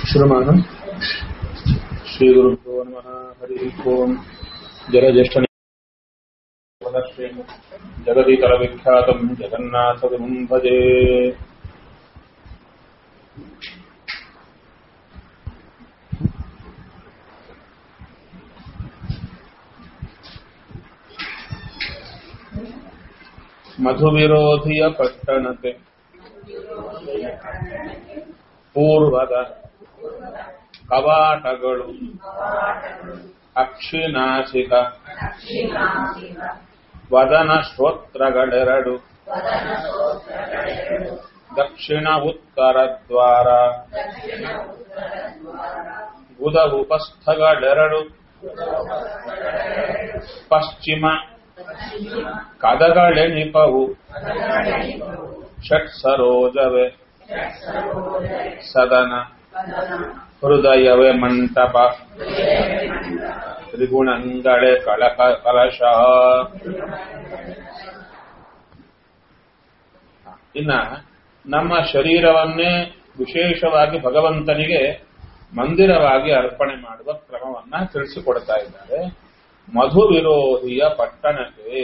श्रमः श्रीगुरुभ्यो नमः हरिः ओम् जलज्येष्ठ जगदीतरविख्यातम् जगन्नाथविमुम् भजे ಮಧುವಿರೋಧಿಯ ಪಟ್ಟಣತೆ ಪೂರ್ವದ ಕವಾಟಗಳು ಅಕ್ಷಿನಾಸಿಕ ವದನ ಶ್ರೋತ್ರಗಳೆರಡು ದಕ್ಷಿಣ ಉತ್ತರ ದ್ವಾರ ಗುದ ಉಪಸ್ಥಗಳೆರಡು ಪಶ್ಚಿಮ ಕದಗಳೆನಿಪವು ಷಟ್ ಸರೋಜವೇ ಸದನ ಹೃದಯವೇ ಮಂಟಪ ತ್ರಿಗುಣಂಗಳೆ ಕಳಕ ಕಲಶ ಇನ್ನ ನಮ್ಮ ಶರೀರವನ್ನೇ ವಿಶೇಷವಾಗಿ ಭಗವಂತನಿಗೆ ಮಂದಿರವಾಗಿ ಅರ್ಪಣೆ ಮಾಡುವ ಕ್ರಮವನ್ನ ತಿಳಿಸಿಕೊಡ್ತಾ ಇದ್ದಾರೆ ಮಧು ವಿರೋಧಿಯ ಪಟ್ಟಣಕ್ಕೆ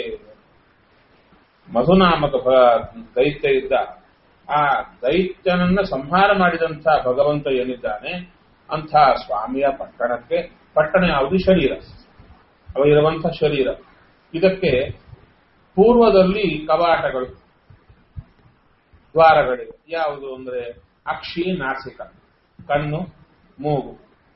ಮಧುನಾಮಕ ದೈತ್ಯ ಇದ್ದ ಆ ದೈತ್ಯನನ್ನ ಸಂಹಾರ ಮಾಡಿದಂಥ ಭಗವಂತ ಏನಿದ್ದಾನೆ ಅಂಥ ಸ್ವಾಮಿಯ ಪಟ್ಟಣಕ್ಕೆ ಪಟ್ಟಣ ಯಾವುದು ಶರೀರ ಅವ ಇರುವಂಥ ಶರೀರ ಇದಕ್ಕೆ ಪೂರ್ವದಲ್ಲಿ ಕವಾಟಗಳು ದ್ವಾರಗಳಿವೆ ಯಾವುದು ಅಂದ್ರೆ ಅಕ್ಷಿ ನಾಸಿಕ ಕಣ್ಣು ಮೂಗು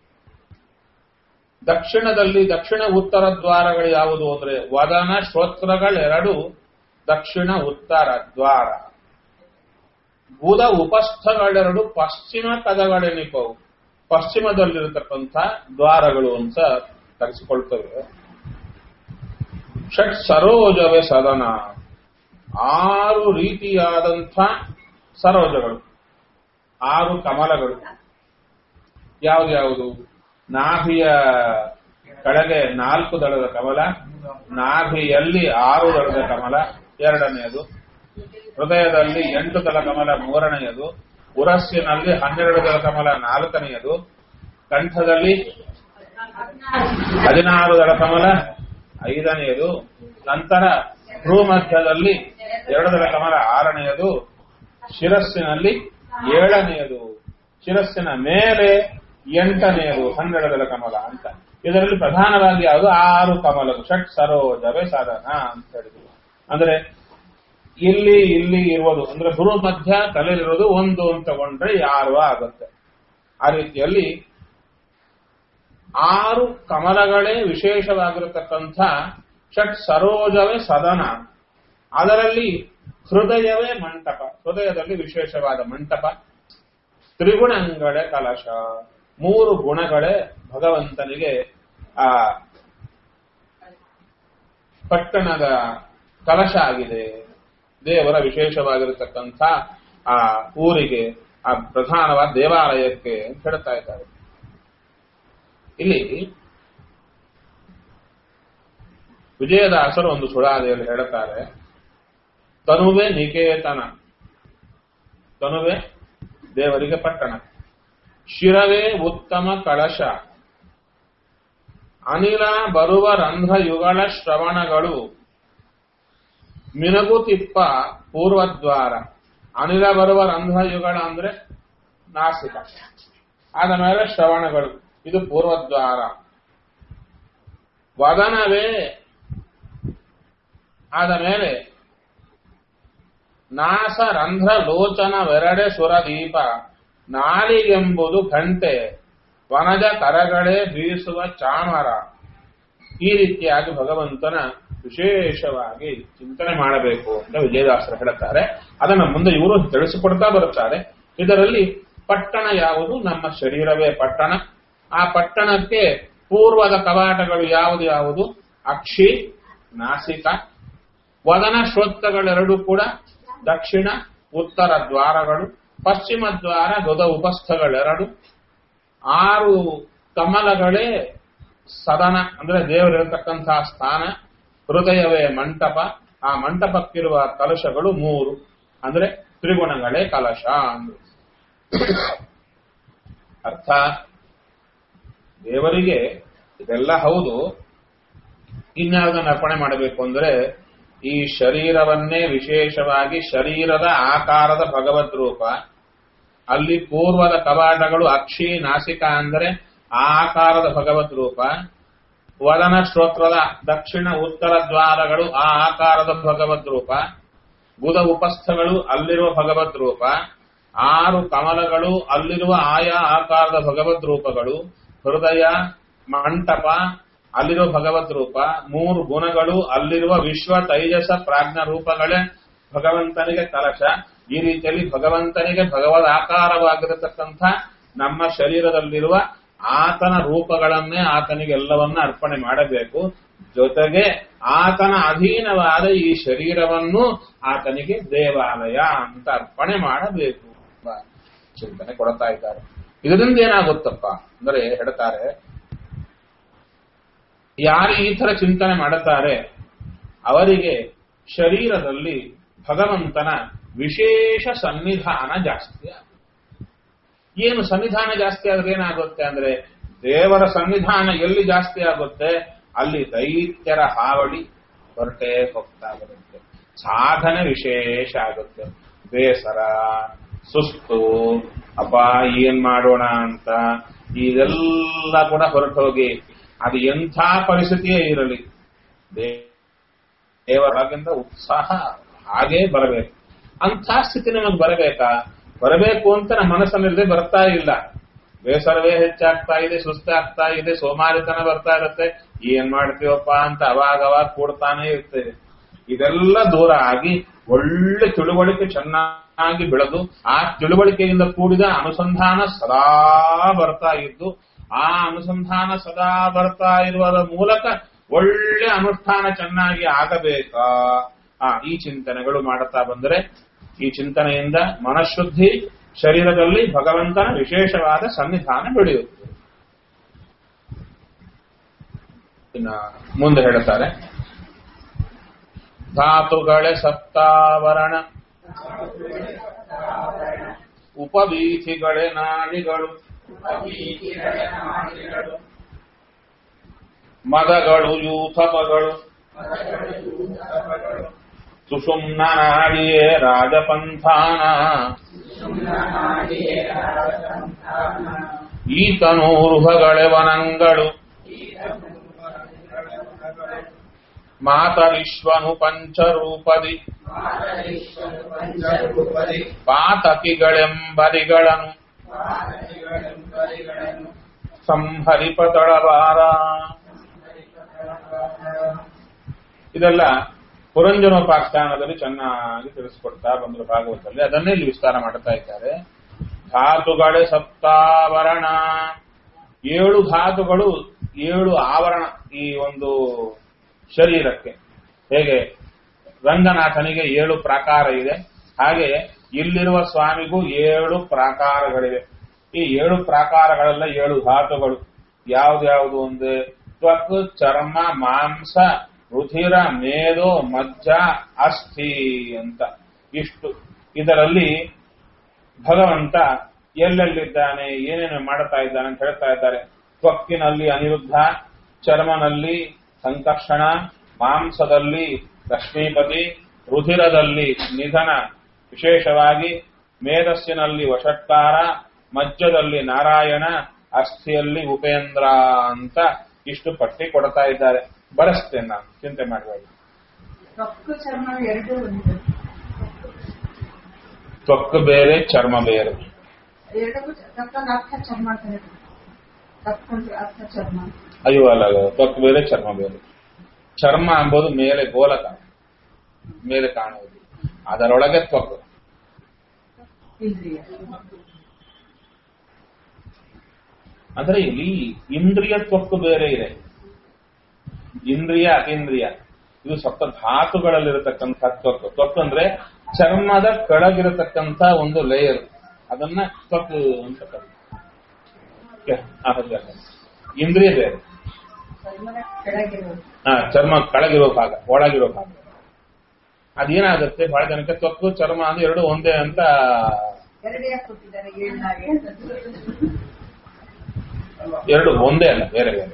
ದಕ್ಷಿಣದಲ್ಲಿ ದಕ್ಷಿಣ ಉತ್ತರ ದ್ವಾರಗಳು ಯಾವುದು ಅಂದ್ರೆ ವದನ ಶ್ರೋತ್ರಗಳೆರಡು ದಕ್ಷಿಣ ಉತ್ತರ ದ್ವಾರ ಬುಧ ಉಪಸ್ಥಗಳೆರಡು ಪಶ್ಚಿಮ ಕದಗಳೆನಿಪವು ಪಶ್ಚಿಮದಲ್ಲಿರತಕ್ಕಂಥ ದ್ವಾರಗಳು ಅಂತ ಕರೆಸಿಕೊಳ್ತವೆ ಷಟ್ ಸರೋಜವೇ ಸದನ ಆರು ರೀತಿಯಾದಂಥ ಸರೋಜಗಳು ಆರು ಕಮಲಗಳು ಯಾವ್ದ್ಯಾವುದು ನಾಭಿಯ ಕೆಳಗೆ ನಾಲ್ಕು ದಳದ ಕಮಲ ನಾಭಿಯಲ್ಲಿ ಆರು ದಳದ ಕಮಲ ಎರಡನೆಯದು ಹೃದಯದಲ್ಲಿ ಎಂಟು ದಳ ಕಮಲ ಮೂರನೆಯದು ಉರಸ್ಸಿನಲ್ಲಿ ಹನ್ನೆರಡು ದಳ ಕಮಲ ನಾಲ್ಕನೆಯದು ಕಂಠದಲ್ಲಿ ಹದಿನಾರು ದಳ ಕಮಲ ಐದನೆಯದು ನಂತರ ಭ್ರೂಮಧ್ಯದಲ್ಲಿ ಎರಡು ದಳ ಕಮಲ ಆರನೆಯದು ಶಿರಸ್ಸಿನಲ್ಲಿ ಏಳನೆಯದು ಶಿರಸ್ಸಿನ ಮೇಲೆ ಎಂಟನೆಯದು ಹನ್ನೆರಡು ದಳ ಕಮಲ ಅಂತ ಇದರಲ್ಲಿ ಪ್ರಧಾನವಾಗಿ ಯಾವುದು ಆರು ಕಮಲಗಳು ಷಟ್ ಸರೋಜವೇ ಸಾಧನ ಅಂತ ಹೇಳಿದ್ರು ಅಂದ್ರೆ ಇಲ್ಲಿ ಇಲ್ಲಿ ಇರುವುದು ಅಂದ್ರೆ ಗುರು ಮಧ್ಯ ತಲೆಯಲ್ಲಿರೋದು ಒಂದು ಅಂತ ತಗೊಂಡ್ರೆ ಯಾರು ಆಗುತ್ತೆ ಆ ರೀತಿಯಲ್ಲಿ ಆರು ಕಮಲಗಳೇ ವಿಶೇಷವಾಗಿರತಕ್ಕಂಥ ಷಟ್ ಸರೋಜವೇ ಸದನ ಅದರಲ್ಲಿ ಹೃದಯವೇ ಮಂಟಪ ಹೃದಯದಲ್ಲಿ ವಿಶೇಷವಾದ ಮಂಟಪ ತ್ರಿಗುಣಗಳೇ ಕಲಶ ಮೂರು ಗುಣಗಳೇ ಭಗವಂತನಿಗೆ ಆ ಪಟ್ಟಣದ ಕಲಶ ಆಗಿದೆ ದೇವರ ವಿಶೇಷವಾಗಿರತಕ್ಕಂಥ ಆ ಊರಿಗೆ ಆ ಪ್ರಧಾನವಾದ ದೇವಾಲಯಕ್ಕೆ ಅಂತ ಹೇಳ್ತಾ ಇದ್ದಾರೆ ಇಲ್ಲಿ ವಿಜಯದಾಸರು ಒಂದು ಸುಳಾದಿಯಲ್ಲಿ ಹೇಳುತ್ತಾರೆ ತನುವೆ ನಿಕೇತನ ತನುವೆ ದೇವರಿಗೆ ಪಟ್ಟಣ ಶಿರವೇ ಉತ್ತಮ ಕಳಶ ಅನಿಲ ಬರುವ ರಂಧ್ರಯುಗಳ ಶ್ರವಣಗಳು ಮಿನಗುತಿಪ್ಪ ಪೂರ್ವದ್ವಾರ ಅನಿಲ ಬರುವ ರಂಧ್ರಯುಗಳ ಅಂದ್ರೆ ನಾಸಿಕ ಆದ ಮೇಲೆ ಶ್ರವಣಗಳು ಇದು ಪೂರ್ವದ್ವಾರ ವದನವೇ ಆದ ಮೇಲೆ ನಾಸ ರಂಧ್ರ ಲೋಚನವೆರಡೆ ಸುರದೀಪ ನಾಲಿಗೆಂಬುದು ಗಂಟೆ ವನಜ ಕರಗಳೇ ಬೀಸುವ ಚಾಮರ ಈ ರೀತಿಯಾಗಿ ಭಗವಂತನ ವಿಶೇಷವಾಗಿ ಚಿಂತನೆ ಮಾಡಬೇಕು ಅಂತ ವಿಜಯದಾಸರು ಹೇಳುತ್ತಾರೆ ಅದನ್ನು ಮುಂದೆ ಇವರು ತಿಳಿಸಿಕೊಡ್ತಾ ಬರುತ್ತಾರೆ ಇದರಲ್ಲಿ ಪಟ್ಟಣ ಯಾವುದು ನಮ್ಮ ಶರೀರವೇ ಪಟ್ಟಣ ಆ ಪಟ್ಟಣಕ್ಕೆ ಪೂರ್ವದ ಕವಾಟಗಳು ಯಾವುದು ಯಾವುದು ಅಕ್ಷಿ ನಾಸಿಕ ವದನ ಶ್ರೋತ್ರಗಳೆರಡೂ ಕೂಡ ದಕ್ಷಿಣ ಉತ್ತರ ದ್ವಾರಗಳು ಪಶ್ಚಿಮ ದ್ವಾರ ಗೊದ ಉಪಸ್ಥಗಳೆರಡು ಆರು ಕಮಲಗಳೇ ಸದನ ಅಂದ್ರೆ ದೇವರಿರತಕ್ಕಂತಹ ಸ್ಥಾನ ಹೃದಯವೇ ಮಂಟಪ ಆ ಮಂಟಪಕ್ಕಿರುವ ಕಲಶಗಳು ಮೂರು ಅಂದ್ರೆ ತ್ರಿಗುಣಗಳೇ ಕಲಶ ಅಂದ್ರು ಅರ್ಥ ದೇವರಿಗೆ ಇದೆಲ್ಲ ಹೌದು ಇನ್ಯಾವುದನ್ನು ಅರ್ಪಣೆ ಮಾಡಬೇಕು ಅಂದ್ರೆ ಈ ಶರೀರವನ್ನೇ ವಿಶೇಷವಾಗಿ ಶರೀರದ ಆಕಾರದ ಭಗವದ್ ರೂಪ ಅಲ್ಲಿ ಪೂರ್ವದ ಕವಾಟಗಳು ಅಕ್ಷಿ ನಾಸಿಕ ಅಂದರೆ ಆ ಆಕಾರದ ಭಗವದ್ ರೂಪ ವದನ ಶ್ರೋತ್ರದ ದಕ್ಷಿಣ ಉತ್ತರ ದ್ವಾರಗಳು ಆ ಆಕಾರದ ಭಗವದ್ ರೂಪ ಬುಧ ಉಪಸ್ಥಗಳು ಅಲ್ಲಿರುವ ಭಗವದ್ ರೂಪ ಆರು ಕಮಲಗಳು ಅಲ್ಲಿರುವ ಆಯಾ ಆಕಾರದ ಭಗವದ್ ರೂಪಗಳು ಹೃದಯ ಮಂಟಪ ಅಲ್ಲಿರುವ ಭಗವದ್ ರೂಪ ಮೂರು ಗುಣಗಳು ಅಲ್ಲಿರುವ ವಿಶ್ವ ತೈಜಸ ಪ್ರಾಜ್ಞ ರೂಪಗಳೇ ಭಗವಂತನಿಗೆ ಕಲಶ ಈ ರೀತಿಯಲ್ಲಿ ಭಗವಂತನಿಗೆ ಭಗವದ್ ಆಕಾರವಾಗಿರತಕ್ಕಂಥ ನಮ್ಮ ಶರೀರದಲ್ಲಿರುವ ಆತನ ರೂಪಗಳನ್ನೇ ಆತನಿಗೆ ಎಲ್ಲವನ್ನ ಅರ್ಪಣೆ ಮಾಡಬೇಕು ಜೊತೆಗೆ ಆತನ ಅಧೀನವಾದ ಈ ಶರೀರವನ್ನು ಆತನಿಗೆ ದೇವಾಲಯ ಅಂತ ಅರ್ಪಣೆ ಮಾಡಬೇಕು ಎಂಬ ಚಿಂತನೆ ಕೊಡ್ತಾ ಇದ್ದಾರೆ ಇದರಿಂದ ಏನಾಗುತ್ತಪ್ಪ ಅಂದರೆ ಹೇಳ್ತಾರೆ ಯಾರು ಈ ತರ ಚಿಂತನೆ ಮಾಡುತ್ತಾರೆ ಅವರಿಗೆ ಶರೀರದಲ್ಲಿ ಭಗವಂತನ ವಿಶೇಷ ಸನ್ನಿಧಾನ ಜಾಸ್ತಿ ಆಗುತ್ತೆ ಏನು ಸನ್ನಿಧಾನ ಜಾಸ್ತಿ ಆದ್ರೆ ಏನಾಗುತ್ತೆ ಅಂದ್ರೆ ದೇವರ ಸನ್ನಿಧಾನ ಎಲ್ಲಿ ಜಾಸ್ತಿ ಆಗುತ್ತೆ ಅಲ್ಲಿ ದೈತ್ಯರ ಹಾವಳಿ ಹೊರಟೆ ಹೋಗ್ತಾ ಬರುತ್ತೆ ಸಾಧನೆ ವಿಶೇಷ ಆಗುತ್ತೆ ಬೇಸರ ಸುಸ್ತು ಅಪ್ಪ ಏನ್ ಮಾಡೋಣ ಅಂತ ಇದೆಲ್ಲ ಕೂಡ ಹೊರಟೋಗಿ ಅದು ಎಂಥ ಪರಿಸ್ಥಿತಿಯೇ ಇರಲಿ ದೇವರಾಗಿಂದ ಉತ್ಸಾಹ ಹಾಗೇ ಬರಬೇಕು ಅಂಥ ಸ್ಥಿತಿ ನಮಗೆ ಬರಬೇಕಾ ಬರಬೇಕು ಅಂತ ನಮ್ಮ ಮನಸ್ಸಲ್ಲಿರದೆ ಬರ್ತಾ ಇಲ್ಲ ಬೇಸರವೇ ಹೆಚ್ಚಾಗ್ತಾ ಇದೆ ಸುಸ್ತಾಗ್ತಾ ಇದೆ ಸೋಮಾರಿತನ ಬರ್ತಾ ಇರುತ್ತೆ ಏನ್ ಮಾಡ್ತೀವಪ್ಪ ಅಂತ ಅವಾಗ ಅವಾಗ ಕೂಡ್ತಾನೆ ಇರ್ತೇವೆ ಇದೆಲ್ಲ ದೂರ ಆಗಿ ಒಳ್ಳೆ ತಿಳುವಳಿಕೆ ಚೆನ್ನಾಗಿ ಬೆಳೆದು ಆ ತಿಳುವಳಿಕೆಯಿಂದ ಕೂಡಿದ ಅನುಸಂಧಾನ ಸದಾ ಬರ್ತಾ ಇದ್ದು ಆ ಅನುಸಂಧಾನ ಸದಾ ಬರ್ತಾ ಇರುವುದರ ಮೂಲಕ ಒಳ್ಳೆ ಅನುಷ್ಠಾನ ಚೆನ್ನಾಗಿ ಆಗಬೇಕಾ ಆ ಈ ಚಿಂತನೆಗಳು ಮಾಡುತ್ತಾ ಬಂದರೆ ಈ ಚಿಂತನೆಯಿಂದ ಮನಃಶುದ್ಧಿ ಶರೀರದಲ್ಲಿ ಭಗವಂತನ ವಿಶೇಷವಾದ ಸನ್ನಿಧಾನ ಬೆಳೆಯುತ್ತದೆ ಇನ್ನ ಮುಂದೆ ಹೇಳುತ್ತಾರೆ ಧಾತುಗಳೇ ಸಪ್ತಾವರಣ ಉಪವೀಥಿಗಳೇ ನಾಡಿಗಳು ಮದಗಳು ಯೂಥಪಗಳು ಸುಷುಮ್ನ ನಾಡಿಯೇ ರಾಜಪಂಥಾನ ಈತನೂರುಹಗಳೆ ವನಂಗಳು ಮಾತರಿಶ್ವನು ಪಂಚರೂಪದಿ ಪಾತಕಿಗಳೆಂಬರಿಗಳನ್ನು ಸಂಹರಿಪತಳವಾರ ಇದೆಲ್ಲ ಪುರಂಜನೋಪಾಖ್ಯಾನದಲ್ಲಿ ಚೆನ್ನಾಗಿ ತಿಳಿಸ್ಕೊಡ್ತಾ ಬಂದರು ಭಾಗವತದಲ್ಲಿ ಅದನ್ನೇ ಇಲ್ಲಿ ವಿಸ್ತಾರ ಮಾಡ್ತಾ ಇದ್ದಾರೆ ಧಾತುಗಳೇ ಸಪ್ತಾವರಣ ಏಳು ಧಾತುಗಳು ಏಳು ಆವರಣ ಈ ಒಂದು ಶರೀರಕ್ಕೆ ಹೇಗೆ ರಂಗನಾಥನಿಗೆ ಏಳು ಪ್ರಾಕಾರ ಇದೆ ಹಾಗೆ ಇಲ್ಲಿರುವ ಸ್ವಾಮಿಗೂ ಏಳು ಪ್ರಾಕಾರಗಳಿವೆ ಈ ಏಳು ಪ್ರಾಕಾರಗಳೆಲ್ಲ ಏಳು ಧಾತುಗಳು ಯಾವ್ದ್ಯಾವ್ದು ಒಂದು ತ್ವಕ್ ಚರ್ಮ ಮಾಂಸ ರುಧಿರ ಮೇಧೋ ಮಜ್ಜ ಅಸ್ಥಿ ಅಂತ ಇಷ್ಟು ಇದರಲ್ಲಿ ಭಗವಂತ ಎಲ್ಲೆಲ್ಲಿದ್ದಾನೆ ಏನೇನು ಮಾಡುತ್ತಾ ಇದ್ದಾನೆ ಅಂತ ಹೇಳ್ತಾ ಇದ್ದಾರೆ ತ್ವಕ್ಕಿನಲ್ಲಿ ಅನಿರುದ್ಧ ಚರ್ಮನಲ್ಲಿ ಸಂಕರ್ಷಣ ಮಾಂಸದಲ್ಲಿ ಲಕ್ಷ್ಮೀಪತಿ ರುಧಿರದಲ್ಲಿ ನಿಧನ ವಿಶೇಷವಾಗಿ ಮೇಧಸ್ಸಿನಲ್ಲಿ ವಷಟ್ಕಾರ ಮಜ್ಜದಲ್ಲಿ ನಾರಾಯಣ ಅಸ್ಥಿಯಲ್ಲಿ ಉಪೇಂದ್ರ ಅಂತ ಇಷ್ಟು ಪಟ್ಟಿ ಕೊಡ್ತಾ ಇದ್ದಾರೆ ಬಳಸ್ತೇನೆ ನಾನು ಚಿಂತೆ ಮಾಡಬೇಡಿ ಕಪ್ಪು ಚರ್ಮ ಎರಡು ಒಂದು ತ್ವಕ್ ಬೇರೆ ಚರ್ಮ ಬೇರೆ ಎರಡಕ್ಕೂ ಕಪ್ಪಲ್ಲಿ ಅರ್ಥ ಚರ್ಮ ಅಂತ ಹೇಳ್ತಾರೆ ಕಪ್ಪಂದ್ರೆ ಅರ್ಥ ಚರ್ಮ ಅಯ್ಯೋ ಅಲ್ಲ ಅಲ್ಲ, ತ್ವಕ್ ಬೇರೆ ಚರ್ಮ ಬೇರೆ ಚರ್ಮ ಎಂಬುದು ಮೇಲೆ ಗೋಲಕ ಮೇಲೆ ಕಾಣುವುದು ಅದರೊಳಗೆ ತ್ವಕ್ ಇಂದ್ರಿಯ ಅಂದ್ರೆ ಇಲ್ಲಿ ಇಂದ್ರಿಯ ತ್ವಕ್ಕು ಬೇರೆ ಇದೆ ಇಂದ್ರಿಯ ಅತೀಂದ್ರಿಯ ಇದು ಸಪ್ತ ಧಾತುಗಳಲ್ಲಿರತಕ್ಕಂಥ ತ್ವಕ್ಕು ತ್ವಕ್ಕು ಅಂದ್ರೆ ಚರ್ಮದ ಕೆಳಗಿರತಕ್ಕಂಥ ಒಂದು ಲೇಯರ್ ಅದನ್ನ ತ್ವಕ್ ಅಂತ ಕರೀತಾರೆ ಆ, ಹೌದು, ಹೌದು. ಇಂದ್ರಿಯ ಬೇರೆ ಚರ್ಮದ ಕೆಳಗಿರೋದು ಹಾ ಚರ್ಮ ಕೆಳಗಿರೋ ಭಾಗ ಒಳಗಿರೋ ಭಾಗ ಅದೇನಾಗುತ್ತೆ ಬಹಳ ಜನಕ್ಕೆ ತ್ವಕ್ಕು ಚರ್ಮ ಅಂದ್ರೆ ಎರಡು ಒಂದೇ ಅಂತ ಎರಡೇ ಕೊಟ್ಟಿದ್ದಾರೆ ಏಳ್ನಾಗೆ ಎರಡು ಒಂದೇ ಅಲ್ಲ ಬೇರೆ ಬೇರೆ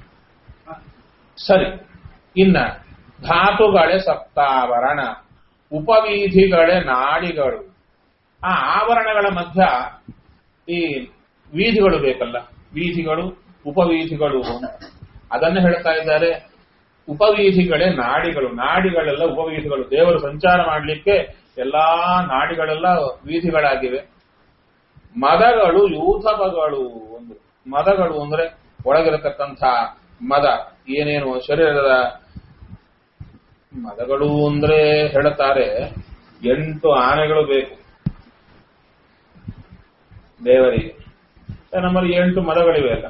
ಸರಿ ಇನ್ನ ಧಾತುಗಳೇ ಸಪ್ತಾವರಣ ಉಪವೀಧಿಗಳೇ ನಾಡಿಗಳು ಆ ಆವರಣಗಳ ಮಧ್ಯ ಈ ವೀಧಿಗಳು ಬೇಕಲ್ಲ ವೀಧಿಗಳು ಉಪವೀಧಿಗಳು ಅಂತ. ಅದನ್ನು ಹೇಳ್ತಾ ಇದ್ದಾರೆ ಉಪವೀಧಿಗಳೇ ನಾಡಿಗಳು ನಾಡಿಗಳೆಲ್ಲ ಉಪವೀಧಿಗಳು ದೇವರು ಸಂಚಾರ ಮಾಡಲಿಕ್ಕೆ ಎಲ್ಲಾ ನಾಡಿಗಳೆಲ್ಲ ವೀಧಿಗಳಾಗಿವೆ ಮದಗಳು ಯೂಥಪಗಳು ಒಂದು ಮದಗಳು ಅಂದ್ರೆ ಒಳಗಿರತಕ್ಕಂಥ ಮದ ಏನೇನು ಶರೀರದ ಮದಗಳು ಅಂದ್ರೆ ಹೇಳುತ್ತಾರೆ ಎಂಟು ಆನೆಗಳು ಬೇಕು ದೇವರಿಗೆ ನಮ್ಮಲ್ಲಿ ಎಂಟು ಮದಗಳಿವೆ ಅಲ್ಲ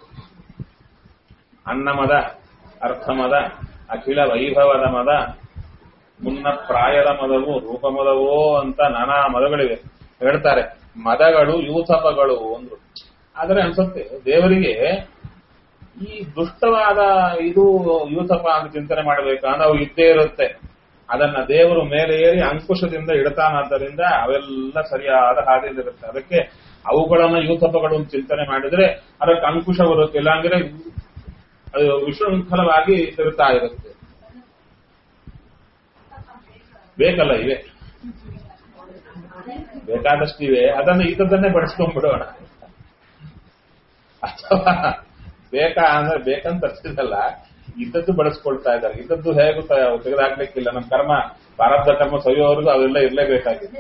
ಅನ್ನ ಮದ ಅರ್ಥ ಮದ ಅಖಿಲ ವೈಭವದ ಮದ ಮುನ್ನ ಪ್ರಾಯದ ಮದವು ರೂಪ ಮದವೋ ಅಂತ ನಾನಾ ಮದಗಳಿವೆ ಹೇಳ್ತಾರೆ ಮದಗಳು ಯೂಥಪಗಳು ಅಂದ್ರು ಆದರೆ ಅನ್ಸುತ್ತೆ ದೇವರಿಗೆ ಈ ದುಷ್ಟವಾದ ಇದು ಯೂಥಪ ಅಂತ ಚಿಂತನೆ ಮಾಡಬೇಕಾ ನಾವು ಇದ್ದೇ ಇರುತ್ತೆ ಅದನ್ನ ದೇವರು ಮೇಲೆ ಏರಿ ಅಂಕುಶದಿಂದ ಇಡ್ತಾನಾದ್ದರಿಂದ ಅವೆಲ್ಲ ಸರಿಯಾದ ಹಾದಿಯಲ್ಲಿರುತ್ತೆ ಅದಕ್ಕೆ ಅವುಗಳನ್ನ ಯೂಥಪಗಳು ಅಂತ ಚಿಂತನೆ ಮಾಡಿದ್ರೆ ಅದಕ್ಕೆ ಅಂಕುಶ ಬರುತ್ತೆ ಇಲ್ಲಾಂದ್ರೆ ಅದು ವಿಶೃಂಖಲವಾಗಿ ತಿರುತ್ತಾ ಇರುತ್ತೆ ಬೇಕಲ್ಲ ಇವೆ ಬೇಕಾದಷ್ಟಿವೆ ಅದನ್ನು ಇದ್ದದನ್ನೇ ಬಡಿಸ್ಕೊಂಡ್ಬಿಡೋಣ ಅಥವಾ ಬೇಕಾ ಅಂದ್ರೆ ಬೇಕಂತ ತರ್ಸಿದಲ್ಲ ಇದ್ದದ್ದು ಬಳಸ್ಕೊಳ್ತಾ ಇದ್ದಾರೆ ಇದ್ದದ್ದು ಹೇಗೂ ತ- ತೆಗೆದುಹಾಕ್ಲಿಕ್ಕಿಲ್ಲ ನಮ್ಮ ಕರ್ಮ ಪ್ರಾರಬ್ಧ ಕರ್ಮ ಸವಿಯೋವರೆಗೂ ಅವೆಲ್ಲ ಇರಲೇಬೇಕಾಗಿದೆ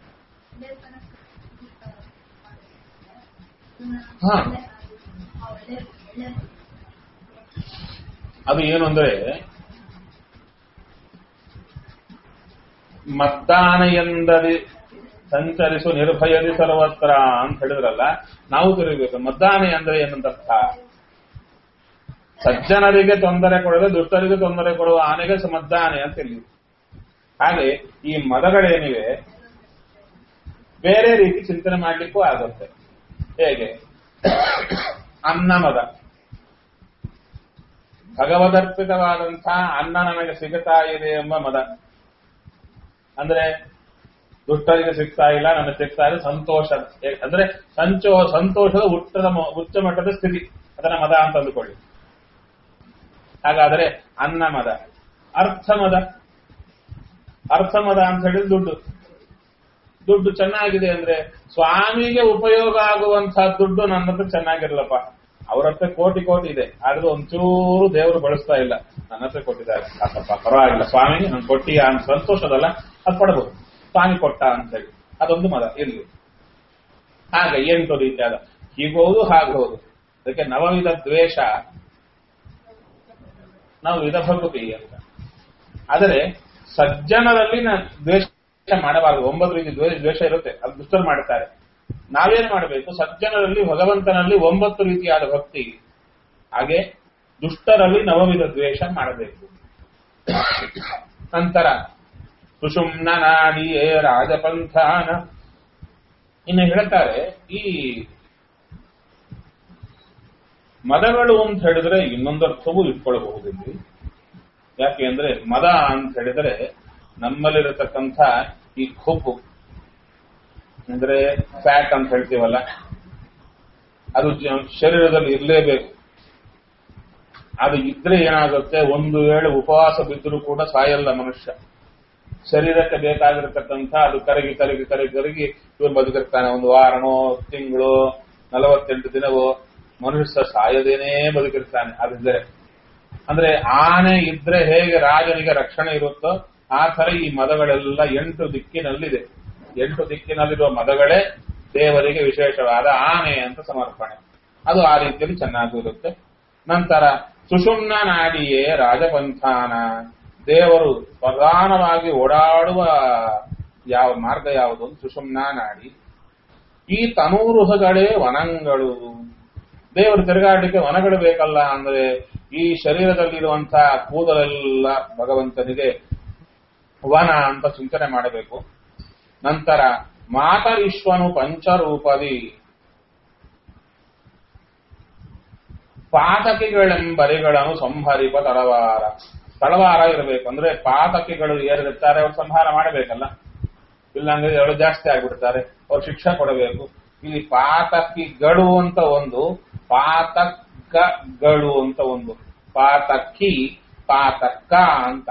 ಹಾ ಅದು ಏನು ಅಂದ್ರೆ ಮತದಾನ ಎಂದದಿ ಸಂಚರಿಸು ನಿರ್ಭಯದಿ ಸರ್ವತ್ರ ಅಂತ ಹೇಳಿದ್ರಲ್ಲ ನಾವು ತಿರುಗಬೇಕು ಮತದಾನ ಅಂದ್ರೆ ಏನಂತ ಅರ್ಥ ಸಜ್ಜನರಿಗೆ ತೊಂದರೆ ಕೊಡದೆ ದುಷ್ಟರಿಗೆ ತೊಂದರೆ ಕೊಡುವ ಆನೆಗೆ ಮದ್ದಾನೆ ಅಂತ ಇಲ್ಲಿ ಹಾಗೆ ಈ ಮದಗಳೇನಿವೆ ಬೇರೆ ರೀತಿ ಚಿಂತನೆ ಮಾಡ್ಲಿಕ್ಕೂ ಆಗುತ್ತೆ ಹೇಗೆ ಅನ್ನ ಮದ ಭಗವದರ್ಪಿತವಾದಂತಹ ಅನ್ನ ನನಗೆ ಸಿಗುತ್ತಾ ಇದೆ ಎಂಬ ಮದ ಅಂದ್ರೆ ದುಷ್ಟರಿಗೆ ಸಿಗ್ತಾ ಇಲ್ಲ ನನಗೆ ಸಿಗ್ತಾ ಇದೆ ಸಂತೋಷ ಏ- ಅಂದ್ರೆ ಸಂಚೋ ಸಂತೋಷದ ಉಚ್ಚದ ಮ- ಉಚ್ಚ ಮಟ್ಟದ ಸ್ಥಿತಿ ಅದನ್ನ ಮದ ಅಂತ ಅಂದುಕೊಳ್ಳಿ ಹಾಗಾದರೆ ಅನ್ನ ಮದ ಅರ್ಥ ಮದ ಅರ್ಥ ಮದ ಅಂತ ಹೇಳಿದ್ರೆ ದುಡ್ಡು ದುಡ್ಡು ಚೆನ್ನಾಗಿದೆ ಅಂದ್ರೆ ಸ್ವಾಮಿಗೆ ಉಪಯೋಗ ಆಗುವಂತಹ ದುಡ್ಡು ನನ್ನ ಹತ್ರ ಚೆನ್ನಾಗಿರಲಪ್ಪ ಅವ್ರ ಹತ್ರ ಕೋಟಿ ಕೋಟಿ ಇದೆ ಆದ್ರೂ ಒಂಚೂರು ದೇವರು ಬಳಸ್ತಾ ಇಲ್ಲ ನನ್ನ ಹತ್ರ ಕೊಟ್ಟಿದ್ದಾರೆ ಸಾಕಪ್ಪ ಪರವಾಗಿಲ್ಲ ಸ್ವಾಮಿಗೆ ನಾನು ಕೊಟ್ಟಿಯ ಅಂತ ಸಂತೋಷದಲ್ಲ ಅದು ಪಡಬಹುದು ಸ್ವಾಮಿ ಕೊಟ್ಟ ಅಂತ ಹೇಳಿ ಅದೊಂದು ಮದ ಇರ್ಲಿ ಹಾಗೆ ಎಂಟು ರೀತಿಯಾದ ಹೀಗೋದು ಹಾಗಬಹುದು ಅದಕ್ಕೆ ನವವಿಧ ದ್ವೇಷ ನಾವು ವಿಧಭಕ್ತಿ ಅಂತ ಆದರೆ ಸಜ್ಜನರಲ್ಲಿ ನ- ದ್ವೇಷ ಮಾಡಬಾರದು ಒಂಬತ್ತು ರೀತಿ ದ್ವೇ- ದ್ವೇಷ ಇರುತ್ತೆ ಅದು ದುಷ್ಟರು ಮಾಡ್ತಾರೆ ನಾವೇನ್ ಮಾಡಬೇಕು ಸಜ್ಜನರಲ್ಲಿ ಭಗವಂತನಲ್ಲಿ ಒಂಬತ್ತು ರೀತಿಯಾದ ಭಕ್ತಿ ಹಾಗೆ ದುಷ್ಟರಲ್ಲಿ ನವವಿಧ ದ್ವೇಷ ಮಾಡಬೇಕು ನಂತರ ಸುಷುಮ್ನ ನಾಡಿಯೇ ರಾಜಪಂಥಾನ ಇನ್ನು ಹೇಳ್ತಾರೆ ಈ ಮದಗಳು ಅಂತ ಹೇಳಿದ್ರೆ ಇನ್ನೊಂದರ್ಥವೂ ಇಟ್ಕೊಳ್ಬಹುದು ಇಲ್ಲಿ ಯಾಕೆ ಅಂದ್ರೆ ಮದ ಅಂತ ಹೇಳಿದ್ರೆ ನಮ್ಮಲ್ಲಿರತಕ್ಕಂಥ ಈ ಕೊಬ್ಬು ಅಂದ್ರೆ ಫ್ಯಾಟ್ ಅಂತ ಹೇಳ್ತೀವಲ್ಲ ಅದು ಜ- ಶರೀರದಲ್ಲಿ ಇರಲೇಬೇಕು ಅದು ಇದ್ರೆ ಏನಾಗುತ್ತೆ ಒಂದು ವೇಳೆ ಉಪವಾಸ ಬಿದ್ದರೂ ಕೂಡ ಸಾಯಲ್ಲ ಮನುಷ್ಯ ಶರೀರಕ್ಕೆ ಬೇಕಾಗಿರತಕ್ಕಂಥ ಅದು ಕರಗಿ ಕರಗಿ ಕರಗಿ ಕರಗಿ ಇವ್ರು ಬದುಕಿರ್ತಾನೆ ಒಂದು ವಾರನೋ ತಿಂಗಳು ನಲವತ್ತೆಂಟು ದಿನವೋ ಮನುಷ್ಯ ಸಾಯದೇನೇ ಬದುಕಿರ್ತಾನೆ ಅದಿದ್ರೆ ಅಂದ್ರೆ ಆನೆ ಇದ್ರೆ ಹೇಗೆ ರಾಜನಿಗೆ ರಕ್ಷಣೆ ಇರುತ್ತೋ ಆ ತರ ಈ ಮದಗಳೆಲ್ಲ ಎಂಟು ದಿಕ್ಕಿನಲ್ಲಿದೆ ಎಂಟು ದಿಕ್ಕಿನಲ್ಲಿರುವ ಮದಗಳೇ ದೇವರಿಗೆ ವಿಶೇಷವಾದ ಆನೆ ಅಂತ ಸಮರ್ಪಣೆ ಅದು ಆ ರೀತಿಯಲ್ಲಿ ಚೆನ್ನಾಗೂ ಇರುತ್ತೆ ನಂತರ ಸುಷುಮ್ನ ನಾಡಿಯೇ ರಾಜಪಂಥಾನ ದೇವರು ಪ್ರಧಾನವಾಗಿ ಓಡಾಡುವ ಯಾವ ಮಾರ್ಗ ಯಾವುದು ಅಂತ ಸುಷುಮ್ನ ನಾಡಿ ಈ ತನೂರುಹಗಳೇ ವನಗಳು ದೇವರು ತಿರುಗಾಡಲಿಕ್ಕೆ ವನಗಳು ಬೇಕಲ್ಲ ಅಂದ್ರೆ ಈ ಶರೀರದಲ್ಲಿರುವಂತಹ ಕೂದಲೆಲ್ಲ ಭಗವಂತನಿಗೆ ವನ ಅಂತ ಚಿಂತನೆ ಮಾಡಬೇಕು ನಂತರ ಮಾತರಿಶ್ವನು ಪಂಚರೂಪದಿ ಪಾತಕಿಗಳೆಂಬರಿಗಳನ್ನು ಸಂಹರಿಪ ತಳವಾರ ತಳವಾರ ಇರಬೇಕು ಅಂದ್ರೆ ಪಾತಕಿಗಳು ಏರಿರ್ತಾರೆ ಅವ್ರು ಸಂಹಾರ ಮಾಡಬೇಕಲ್ಲ ಇಲ್ಲಾಂದ್ರೆ ಅವರು ಜಾಸ್ತಿ ಆಗ್ಬಿಡ್ತಾರೆ ಅವ್ರು ಶಿಕ್ಷೆ ಕೊಡಬೇಕು ಇಲ್ಲಿ ಪಾತಕಿಗಳು ಅಂತ ಒಂದು ಪಾತಕಗಳು ಅಂತ ಒಂದು ಪಾತಕ್ಕಿ ಪಾತಕ್ಕ ಅಂತ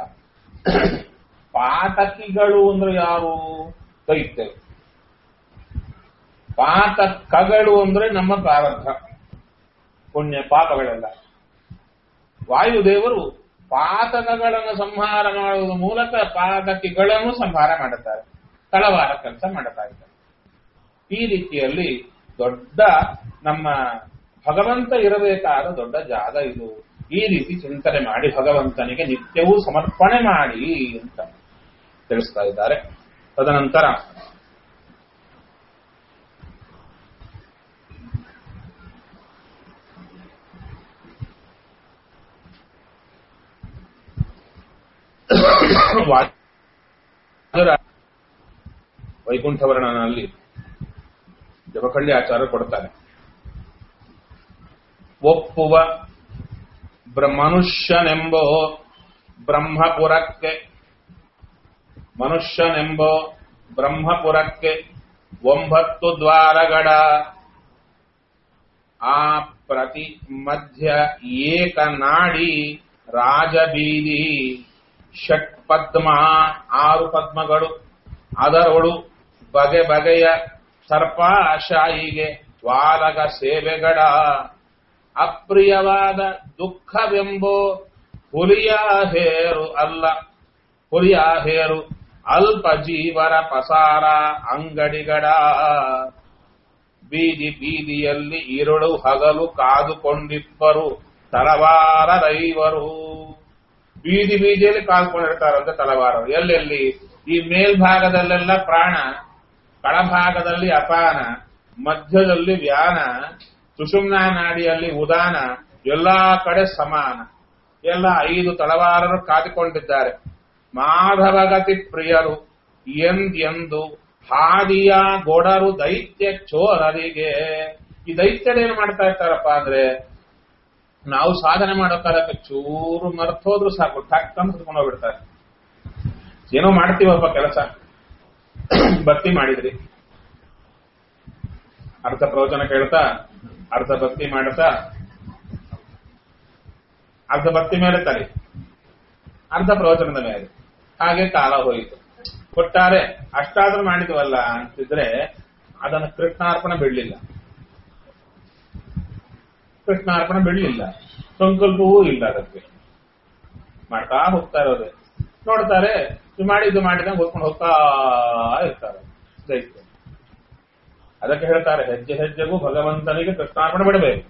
ಪಾತಕಿಗಳು ಅಂದ್ರೆ ಯಾರು ದೈತ್ಯರು ಪಾತಕಗಳು ಅಂದ್ರೆ ನಮ್ಮ ಪ್ರಾರಬ್ಧ ಪುಣ್ಯ ಪಾಪಗಳೆಲ್ಲ ವಾಯುದೇವರು ಪಾತಕಗಳನ್ನು ಸಂಹಾರ ಮಾಡುವುದರ ಮೂಲಕ ಪಾತಕಿಗಳನ್ನು ಸಂಹಾರ ಮಾಡುತ್ತಾರೆ ತಳವಾರ ಕೆಲಸ ಮಾಡುತ್ತಾ ಇದ್ದಾರೆ ಈ ರೀತಿಯಲ್ಲಿ ದೊಡ್ಡ ನಮ್ಮ ಭಗವಂತ ಇರಬೇಕಾದ ದೊಡ್ಡ ಜಾಗ ಇದು ಈ ರೀತಿ ಚಿಂತನೆ ಮಾಡಿ ಭಗವಂತನಿಗೆ ನಿತ್ಯವೂ ಸಮರ್ಪಣೆ ಮಾಡಿ ಅಂತ ತಿಳಿಸ್ತಾ ಇದ್ದಾರೆ ತದನಂತರ ವೈಕುಂಠವರ್ಣನಲ್ಲಿ ಜಪಕಳ್ಳಿ ಆಚಾರ ಕೊಡ್ತಾರೆ ಒಪ್ಪುವ ಬ್ರ- ಮನುಷ್ಯನೆಂಬೋ ಬ್ರಹ್ಮಪುರಕ್ಕೆ ಮನುಷ್ಯನೆಂಬೋ ಬ್ರಹ್ಮಪುರಕ್ಕೆ ಒಂಬತ್ತು ದ್ವಾರಗಳ ಆ ಪ್ರತಿ ಮಧ್ಯ ಏಕನಾಡಿ ರಾಜಬೀದಿ ಷಟ್ಪದ್ಮ ಆರು ಪದ್ಮಗಳು ಅದರೊಳು ಬಗೆ ಬಗೆಯ ಸರ್ಪಾಶಾಯಿಗೆ ವಾಲಗ ಸೇವೆಗಳ ಅಪ್ರಿಯವಾದ ದುಃಖವೆಂಬೋ ಹುಲಿಯ ಹೇರು ಅಲ್ಲ ಹುಲಿಯ ಹೇರು ಅಲ್ಪ ಜೀವರ ಪಸಾರ ಅಂಗಡಿಗಳ ಬೀದಿ ಬೀದಿಯಲ್ಲಿ ಇರುಳು ಹಗಲು ಕಾದುಕೊಂಡಿಪ್ಪರು ತಲವಾರ ರೈವರು ಬೀದಿ ಬೀದಿಯಲ್ಲಿ ಕಾದುಕೊಂಡಿರ್ತಾರಂತೆ ತಲವಾರರು ಎಲ್ಲೆಲ್ಲಿ ಈ ಮೇಲ್ಭಾಗದಲ್ಲೆಲ್ಲ ಪ್ರಾಣ ಕಳಭಾಗದಲ್ಲಿ ಅಪಾನ ಮಧ್ಯದಲ್ಲಿ ವ್ಯಾನ ಸುಷುಮ್ನಾ ನಾಡಿಯಲ್ಲಿ ಉದಾನ ಎಲ್ಲಾ ಕಡೆ ಸಮಾನ ಎಲ್ಲ ಐದು ತಳವಾರರು ಕಾದಿಕೊಂಡಿದ್ದಾರೆ ಮಾಧವಗತಿ ಪ್ರಿಯರು ಎಂದೆಂದು ಹಾದಿಯ ಗೊಡರು ದೈತ್ಯ ಚೋರರಿಗೆ ಈ ದೈತ್ಯರೇನು ಮಾಡ್ತಾ ಇರ್ತಾರಪ್ಪ ಅಂದ್ರೆ ನಾವು ಸಾಧನೆ ಮಾಡೋ ಕಾಲಕ್ಕೆ ಚೂರು ಮರ್ತೋದ್ರು ಸಾಕು ಟಕ್ ಅಂತ ಹೊತ್ಕೊಂಡು ಹೋಗ್ಬಿಡ್ತಾರೆ ಏನೋ ಮಾಡ್ತೀವಪ್ಪ ಕೆಲಸ ಭಕ್ತಿ ಮಾಡಿದ್ರಿ ಅರ್ಥ ಪ್ರವಚನ ಕೇಳ್ತಾ ಅರ್ಧ ಭಕ್ತಿ ಮಾಡ್ತಾ ಅರ್ಧ ಭಕ್ತಿ ಮೇಲೆ ತಲೆ ಅರ್ಧ ಪ್ರವಚನದ ಮೇಲೆ ಹಾಗೆ ಕಾಲ ಹೋಯಿತು ಒಟ್ಟಾರೆ ಅಷ್ಟಾದ್ರೂ ಮಾಡಿದ್ವಲ್ಲ ಅಂತಿದ್ರೆ ಅದನ್ನು ಕೃಷ್ಣಾರ್ಪಣೆ ಬಿಡಲಿಲ್ಲ ಕೃಷ್ಣಾರ್ಪಣೆ ಬಿಡಲಿಲ್ಲ ಸಂಕಲ್ಪವೂ ಇಲ್ಲ ಅದಕ್ಕೆ ಮಾಡ್ತಾ ಹೋಗ್ತಾ ಇರೋದೆ ನೋಡ್ತಾರೆ ಇದು ಮಾಡಿದ್ದು ಮಾಡಿದಂಗೆ ಹೋಗ್ಕೊಂಡು ಹೋಗ್ತಾ ಇರ್ತಾರೆ ದೈತ್ಯ ಅದಕ್ಕೆ ಹೇಳ್ತಾರೆ ಹೆಜ್ಜೆ ಹೆಜ್ಜೆಗೂ ಭಗವಂತನಿಗೆ ಕೃಷ್ಣಾರ್ಪಣೆ ಬಿಡಬೇಕು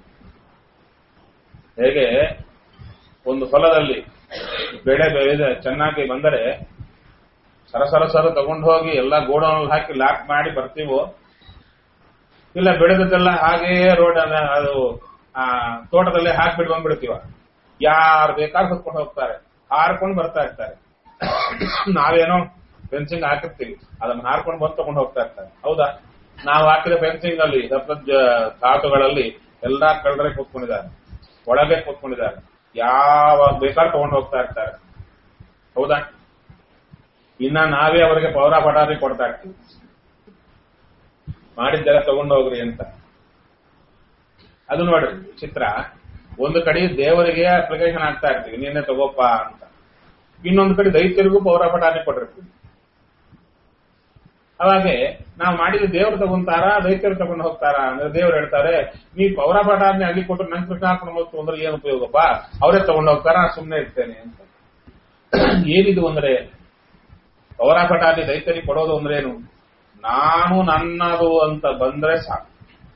ಹೇಗೆ ಒಂದು ಹೊಲದಲ್ಲಿ ಬೆಳೆ ಬೆಳೆದ ಚೆನ್ನಾಗಿ ಬಂದರೆ ಸರಸರ ಸರ ತಗೊಂಡು ಹೋಗಿ ಎಲ್ಲ ಗೋಡೌನಲ್ಲಿ ಹಾಕಿ ಲಾಕ್ ಮಾಡಿ ಬರ್ತೀವೋ ಇಲ್ಲ ಬೆಳೆದದ್ದೆಲ್ಲ ಹಾಗೆಯೇ ರೋಡ್ ಅದು ಆ ತೋಟದಲ್ಲೇ ಹಾಕ್ಬಿಟ್ಟು ಬಂದ್ಬಿಡ್ತೀವ ಯಾರು ಬೇಕಾದ್ರೂ ಹೊತ್ಕೊಂಡು ಹೋಗ್ತಾರೆ ಹಾರ್ಕೊಂಡು ಬರ್ತಾ ಇರ್ತಾರೆ ನಾವೇನೋ ಫೆನ್ಸಿಂಗ್ ಹಾಕಿರ್ತೀವಿ ಅದನ್ನ ಹಾರ್ಕೊಂಡು ಬಂದು ತಗೊಂಡು ಹೋಗ್ತಾ ಇರ್ತಾರೆ ಹೌದಾ ನಾವು ಹಾಕಿದ ಫೆನ್ಸಿಂಗ್ ಅಲ್ಲಿ ಸಪ್ತ ಧಾತುಗಳಲ್ಲಿ ಎಲ್ಲಾ ಕಳ್ಳರೆ ಕೂತ್ಕೊಂಡಿದ್ದಾರೆ ಒಳಗೆ ಕೂತ್ಕೊಂಡಿದ್ದಾರೆ ಯಾವಾಗ ಬೇಕಾದ್ರೂ ತಗೊಂಡು ಹೋಗ್ತಾ ಇರ್ತಾರೆ ಹೌದಾ ಇನ್ನ ನಾವೇ ಅವರಿಗೆ ಪೌರ ಪಟಾರಿ ಕೊಡ್ತಾ ಇರ್ತೀವಿ ಮಾಡಿದ್ದೆಲ್ಲ ತಗೊಂಡು ಹೋಗ್ರಿ ಅಂತ ಅದು ನೋಡ್ರಿ ಚಿತ್ರ ಒಂದು ಕಡೆ ದೇವರಿಗೆ ಅಪ್ಲಿಕೇಶನ್ ಆಗ್ತಾ ಇರ್ತೀವಿ ನಿನ್ನೆ ತಗೋಪ್ಪ ಅಂತ ಇನ್ನೊಂದು ಕಡೆ ದೈತ್ಯರಿಗೂ ಪೌರ ಪಟಾರಿ ಕೊಟ್ಟಿರ್ತೀವಿ ಅವಾಗೆ ನಾವು ಮಾಡಿದ ದೇವರು ತಗೊಂತಾರ ದೈತ್ಯರು ತಗೊಂಡು ಹೋಗ್ತಾರ ಅಂದ್ರೆ ದೇವ್ರು ಹೇಳ್ತಾರೆ ನೀ ಪೌರ ಪಟಾರನೆ ಅಲ್ಲಿ ಕೊಟ್ಟು ನನ್ ಕೃಷ್ಣಾರ್ಪಣ ಹೋಗ್ತು ಅಂದ್ರೆ ಏನು ಉಪಯೋಗಪ್ಪ ಅವರೇ ತಗೊಂಡು ಹೋಗ್ತಾರ ನಾನು ಸುಮ್ಮನೆ ಇರ್ತೇನೆ ಅಂತ ಏನಿದು ಅಂದ್ರೆ ಪೌರ ಪಟಾರಿ ದೈತ್ಯರಿಗೆ ಕೊಡೋದು ಅಂದ್ರೇನು ನಾನು ನನ್ನದು ಅಂತ ಬಂದ್ರೆ ಸಾಕು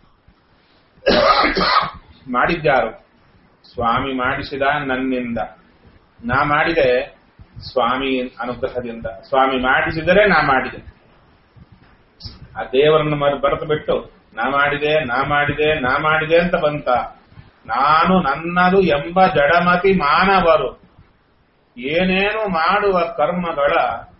ಮಾಡಿದ್ಯಾರು ಸ್ವಾಮಿ ಮಾಡಿಸಿದ ನನ್ನಿಂದ ನಾ ಮಾಡಿದೆ ಸ್ವಾಮಿ ಅನುಗ್ರಹದಿಂದ ಸ್ವಾಮಿ ಮಾಡಿಸಿದರೆ ನಾ ಮಾಡಿದೆ ಆ ದೇವರನ್ನು ಮರ ಬರೆದು ಬಿಟ್ಟು ನಾ ಮಾಡಿದೆ ನಾ ಮಾಡಿದೆ ನಾ ಮಾಡಿದೆ ಅಂತ ಬಂತ ನಾನು ನನ್ನದು ಎಂಬ ಜಡಮತಿ ಮಾನವರು ಏನೇನು ಮಾಡುವ ಕರ್ಮಗಳ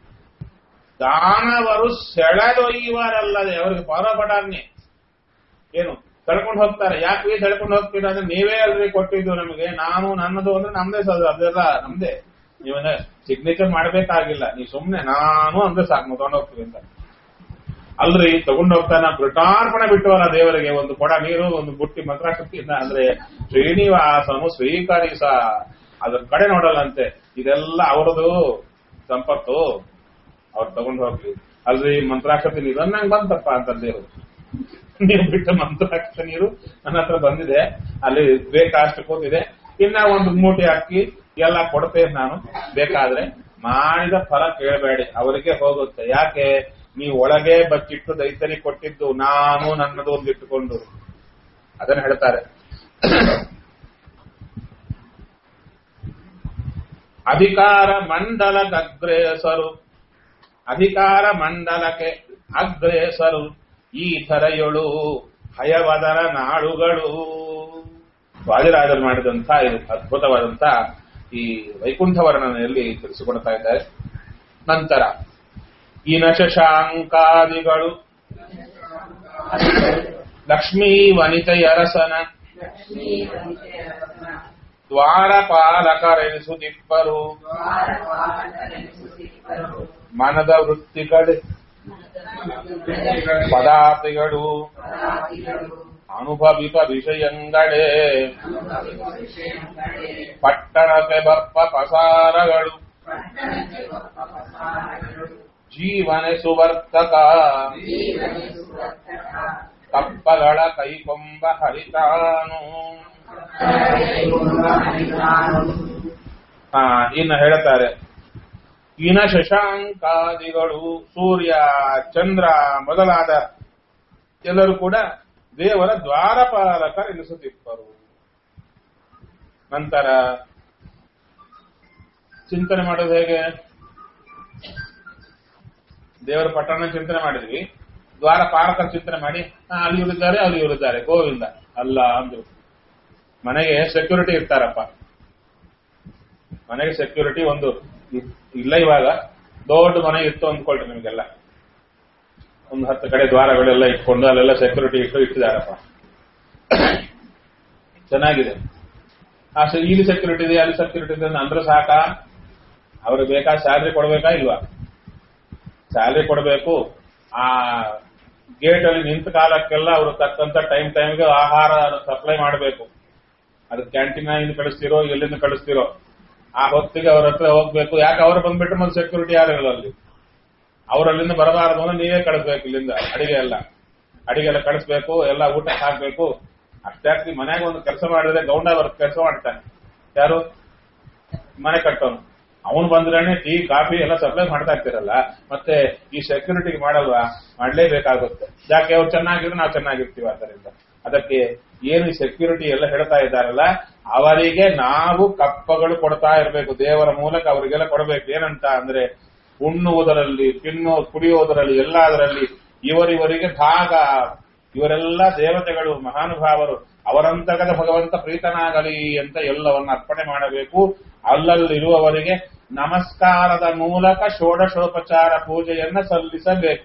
ದಾನವರು ಸೆಳೆದೊಯ್ಯುವರಲ್ಲದೆ ಅವರಿಗೆ ಪರಪಟಾರ್ನೆ ಏನು ತಳ್ಕೊಂಡು ಹೋಗ್ತಾರೆ ಯಾಕೆ ತಳ್ಕೊಂಡು ಹೋಗ್ತೀರಾ ಅಂದ್ರೆ ನೀವೇ ಅಲ್ರಿ ಕೊಟ್ಟಿದ್ದು ನಮಗೆ ನಾನು ನನ್ನದು ಅಂದ್ರೆ ನಮ್ದೇ ಸರ್ ಅದೆಲ್ಲ ನಮ್ದೇ ನೀವನ್ನ ಸಿಗ್ನೇಚರ್ ಮಾಡಬೇಕಾಗಿಲ್ಲ ನೀವು ಸುಮ್ಮನೆ ನಾನು ಅಂದ್ರೆ ಸಾಕು ತಗೊಂಡು ಹೋಗ್ತೀವಿ ಅಂತ ಅಲ್ರಿ ತಗೊಂಡು ಹೋಗ್ತಾನ ಕೃತಾರ್ಪಣೆ ಬಿಟ್ಟವಲ್ಲ ದೇವರಿಗೆ ಒಂದು ಕೊಡ ನೀರು ಒಂದು ಬುಟ್ಟಿ ಮಂತ್ರಾಶಕ್ತಿಯಿಂದ ಅಂದ್ರೆ ಶ್ರೀನಿವಾಸನು ಸ್ವೀಕರಿಸ ಅದ್ರ ಕಡೆ ನೋಡಲ್ಲಂತೆ ಇದೆಲ್ಲ ಅವರದು ಸಂಪತ್ತು ಅವ್ರು ತಗೊಂಡು ಹೋಗ್ಲಿ ಅಲ್ರಿ ಮಂತ್ರಾಕ್ಷತೆ ನೀರು ನಂಗೆ ಬಂತಪ್ಪ ಅಂತ ದೇವರು ನೀವು ಬಿಟ್ಟ ಮಂತ್ರಾಕ್ಷ ನೀರು ನನ್ನ ಹತ್ರ ಬಂದಿದೆ ಅಲ್ಲಿ ಬೇಕಾಷ್ಟು ಕೂತಿದೆ ಇನ್ನ ಒಂದು ಮೂಟೆ ಅಕ್ಕಿ ಎಲ್ಲ ಕೊಡ್ತೇನೆ ನಾನು ಬೇಕಾದ್ರೆ ಮಾಡಿದ ಫಲ ಕೇಳಬೇಡಿ ಅವರಿಗೆ ಹೋಗುತ್ತೆ ಯಾಕೆ ನೀವು ಒಳಗೆ ಬಚ್ಚಿಟ್ಟು ದೈತರಿಗೆ ಕೊಟ್ಟಿದ್ದು ನಾನು ನನ್ನದು ಒಂದು ಇಟ್ಟುಕೊಂಡು ಅದನ್ನ ಹೇಳ್ತಾರೆ ಅಧಿಕಾರ ಮಂಡಲಗಗ್ರೇಸರು ಅಧಿಕಾರ ಮಂಡಲಕ್ಕೆ ಅಗ್ರೇಸರು ಈ ಥರಯೊಳು ಹಯವದರ ನಾಡುಗಳು ವಾದಿರಾಜರು ಮಾಡಿದಂಥ ಇದು ಅದ್ಭುತವಾದಂಥ ಈ ವೈಕುಂಠ ವರ್ಣನೆಯಲ್ಲಿ ತಿಳಿಸಿಕೊಡ್ತಾ ಇದ್ದಾರೆ ನಂತರ ಈ ನಶಶಾಂಕಾದಿಗಳು ಲಕ್ಷ್ಮೀ ವನಿತೆಯರಸನ ದ್ವಾರಪಾಲಕರೆನಿಸುತ್ತಿಪ್ಪರು ಮನದ ವೃತ್ತಿಗಳು ಪದಾರ್ಥಗಳು ಅನುಭವಿಪ ವಿಷಯಂಗಳೇ ಪಟ್ಟಣಕ್ಕೆ ಬಪ್ಪ ಪಸಾರಗಳು ಜೀವನೆ ಸುವರ್ತಕ ಕಪ್ಪಗಳ ಕೈಕೊಂಬ ಹರಿತಾನು ಹಾ ಇನ್ನು ಹೇಳ್ತಾರೆ ಇನ ಶಶಾಂಕಾದಿಗಳು ಸೂರ್ಯ ಚಂದ್ರ ಮೊದಲಾದ ಎಲ್ಲರೂ ಕೂಡ ದೇವರ ದ್ವಾರಪಾಲಕ ಎನಿಸುತ್ತಿಪ್ಪರು ನಂತರ ಚಿಂತನೆ ಮಾಡೋದು ಹೇಗೆ ದೇವರ ಪಟ್ಟಣ ಚಿಂತನೆ ಮಾಡಿದ್ವಿ ದ್ವಾರಪಾಲಕ ಚಿಂತನೆ ಮಾಡಿ ಹಾ, ಅಲ್ಲಿ ಇವರಿದ್ದಾರೆ ಅಲ್ಲಿ ಇವರಿದ್ದಾರೆ ಗೋವಿಂದ ಅಲ್ಲ ಅಂದ್ರು ಮನೆಗೆ ಸೆಕ್ಯೂರಿಟಿ ಇರ್ತಾರಪ್ಪ ಮನೆಗೆ ಸೆಕ್ಯೂರಿಟಿ ಒಂದು ಇ- ಇಲ್ಲ ಇವಾಗ ದೊಡ್ಡ ಮನೆ ಇತ್ತು ಅಂದ್ಕೊಳ್ರಿ ನಿಮಗೆಲ್ಲ ಒಂದು ಹತ್ತು ಕಡೆ ದ್ವಾರಗಳೆಲ್ಲ ಇಟ್ಕೊಂಡು ಅಲ್ಲೆಲ್ಲ ಸೆಕ್ಯೂರಿಟಿ ಇಟ್ಟು ಇಟ್ಟಿದಾರಪ್ಪ ಚೆನ್ನಾಗಿದೆ ಆ ಸ- ಇಲ್ಲಿ ಸೆಕ್ಯೂರಿಟಿ ಇದೆ ಅಲ್ಲಿ ಸೆಕ್ಯೂರಿಟಿ ಇದೆ ಅಂದ್ರೆ ಸಾಕ ಅವ್ರಿಗೆ ಬೇಕಾದ ಸ್ಯಾಲ್ರಿ ಕೊಡ್ಬೇಕಾ ಇಲ್ವಾ ಸ್ಯಾಲ್ರಿ ಕೊಡಬೇಕು ಆ ಗೇಟ್ ಅಲ್ಲಿ ನಿಂತ ಕಾಲಕ್ಕೆಲ್ಲ ಅವರು ತಕ್ಕಂತ ಟೈಮ್ ಟೈಮ್ಗೆ ಆಹಾರ ಸಪ್ಲೈ ಮಾಡಬೇಕು ಅದು ಕ್ಯಾಂಟೀನ್ ಇಂದ ಕಳಿಸ್ತಿರೋ ಎಲ್ಲಿಂದ ಕಳಿಸ್ತಿರೋ ಆ ಹೊತ್ತಿಗೆ ಅವ್ರ ಹತ್ರ ಹೋಗ್ಬೇಕು ಯಾಕೆ ಅವ್ರು ಬಂದ್ಬಿಟ್ರೆ ಮತ್ತೆ ಸೆಕ್ಯೂರಿಟಿ ಯಾರು ಇರಲ್ಲ ಅಲ್ಲಿ ಅವ್ರು ಅಲ್ಲಿಂದ ಬರಬಾರದು ಅಂದ್ರೆ ನೀವೇ ಕಳಿಸ್ಬೇಕು ಇಲ್ಲಿಂದ ಅಡಿಗೆ ಎಲ್ಲ ಅಡಿಗೆ ಎಲ್ಲ ಕಳಿಸ್ಬೇಕು ಎಲ್ಲ ಊಟ ಹಾಕ್ಬೇಕು ಅಷ್ಟಾಗಿ ಮನ್ಯಾಗ ಒಂದು ಕೆಲಸ ಮಾಡಿದ್ರೆ ಗೌಂಡ ವರ್ಕ್ ಕೆಲಸ ಮಾಡ್ತಾನೆ ಯಾರು ಮನೆ ಕಟ್ಟೋನು ಅವನು ಬಂದ್ರೇನೆ ಟೀ ಕಾಫಿ ಎಲ್ಲ ಸಪ್ಲೈ ಮಾಡ್ತಾ ಇರ್ತೀರಲ್ಲ ಮತ್ತೆ ಈ ಸೆಕ್ಯೂರಿಟಿಗೆ ಮಾಡಲ್ವಾ ಮಾಡ್ಲೇಬೇಕಾಗುತ್ತೆ ಯಾಕೆ ಅವ್ರು ಚೆನ್ನಾಗಿದ್ರೆ ನಾವು ಚೆನ್ನಾಗಿರ್ತೀವಿ ಆದ್ದರಿಂದ ಅದಕ್ಕೆ ಏನು ಈ ಸೆಕ್ಯೂರಿಟಿ ಎಲ್ಲ ಹೇಳ್ತಾ ಇದ್ದಾರಲ್ಲ ಅವರಿಗೆ ನಾವು ಕಪ್ಪಗಳು ಕೊಡ್ತಾ ಇರಬೇಕು ದೇವರ ಮೂಲಕ ಅವರಿಗೆಲ್ಲ ಕೊಡಬೇಕು ಏನಂತ ಅಂದ್ರೆ ಉಣ್ಣುವುದರಲ್ಲಿ ತಿನ್ನು ಕುಡಿಯುವುದರಲ್ಲಿ ಎಲ್ಲದರಲ್ಲಿ ಇವರಿವರಿಗೆ ಭಾಗ ಇವರೆಲ್ಲ ದೇವತೆಗಳು ಮಹಾನುಭಾವರು ಅವರಂತಗದ ಭಗವಂತ ಪ್ರೀತನಾಗಲಿ ಅಂತ ಎಲ್ಲವನ್ನ ಅರ್ಪಣೆ ಮಾಡಬೇಕು ಅಲ್ಲಲ್ಲಿರುವವರಿಗೆ ನಮಸ್ಕಾರದ ಮೂಲಕ ಷೋಡಶೋಪಚಾರ ಪೂಜೆಯನ್ನ ಸಲ್ಲಿಸಬೇಕು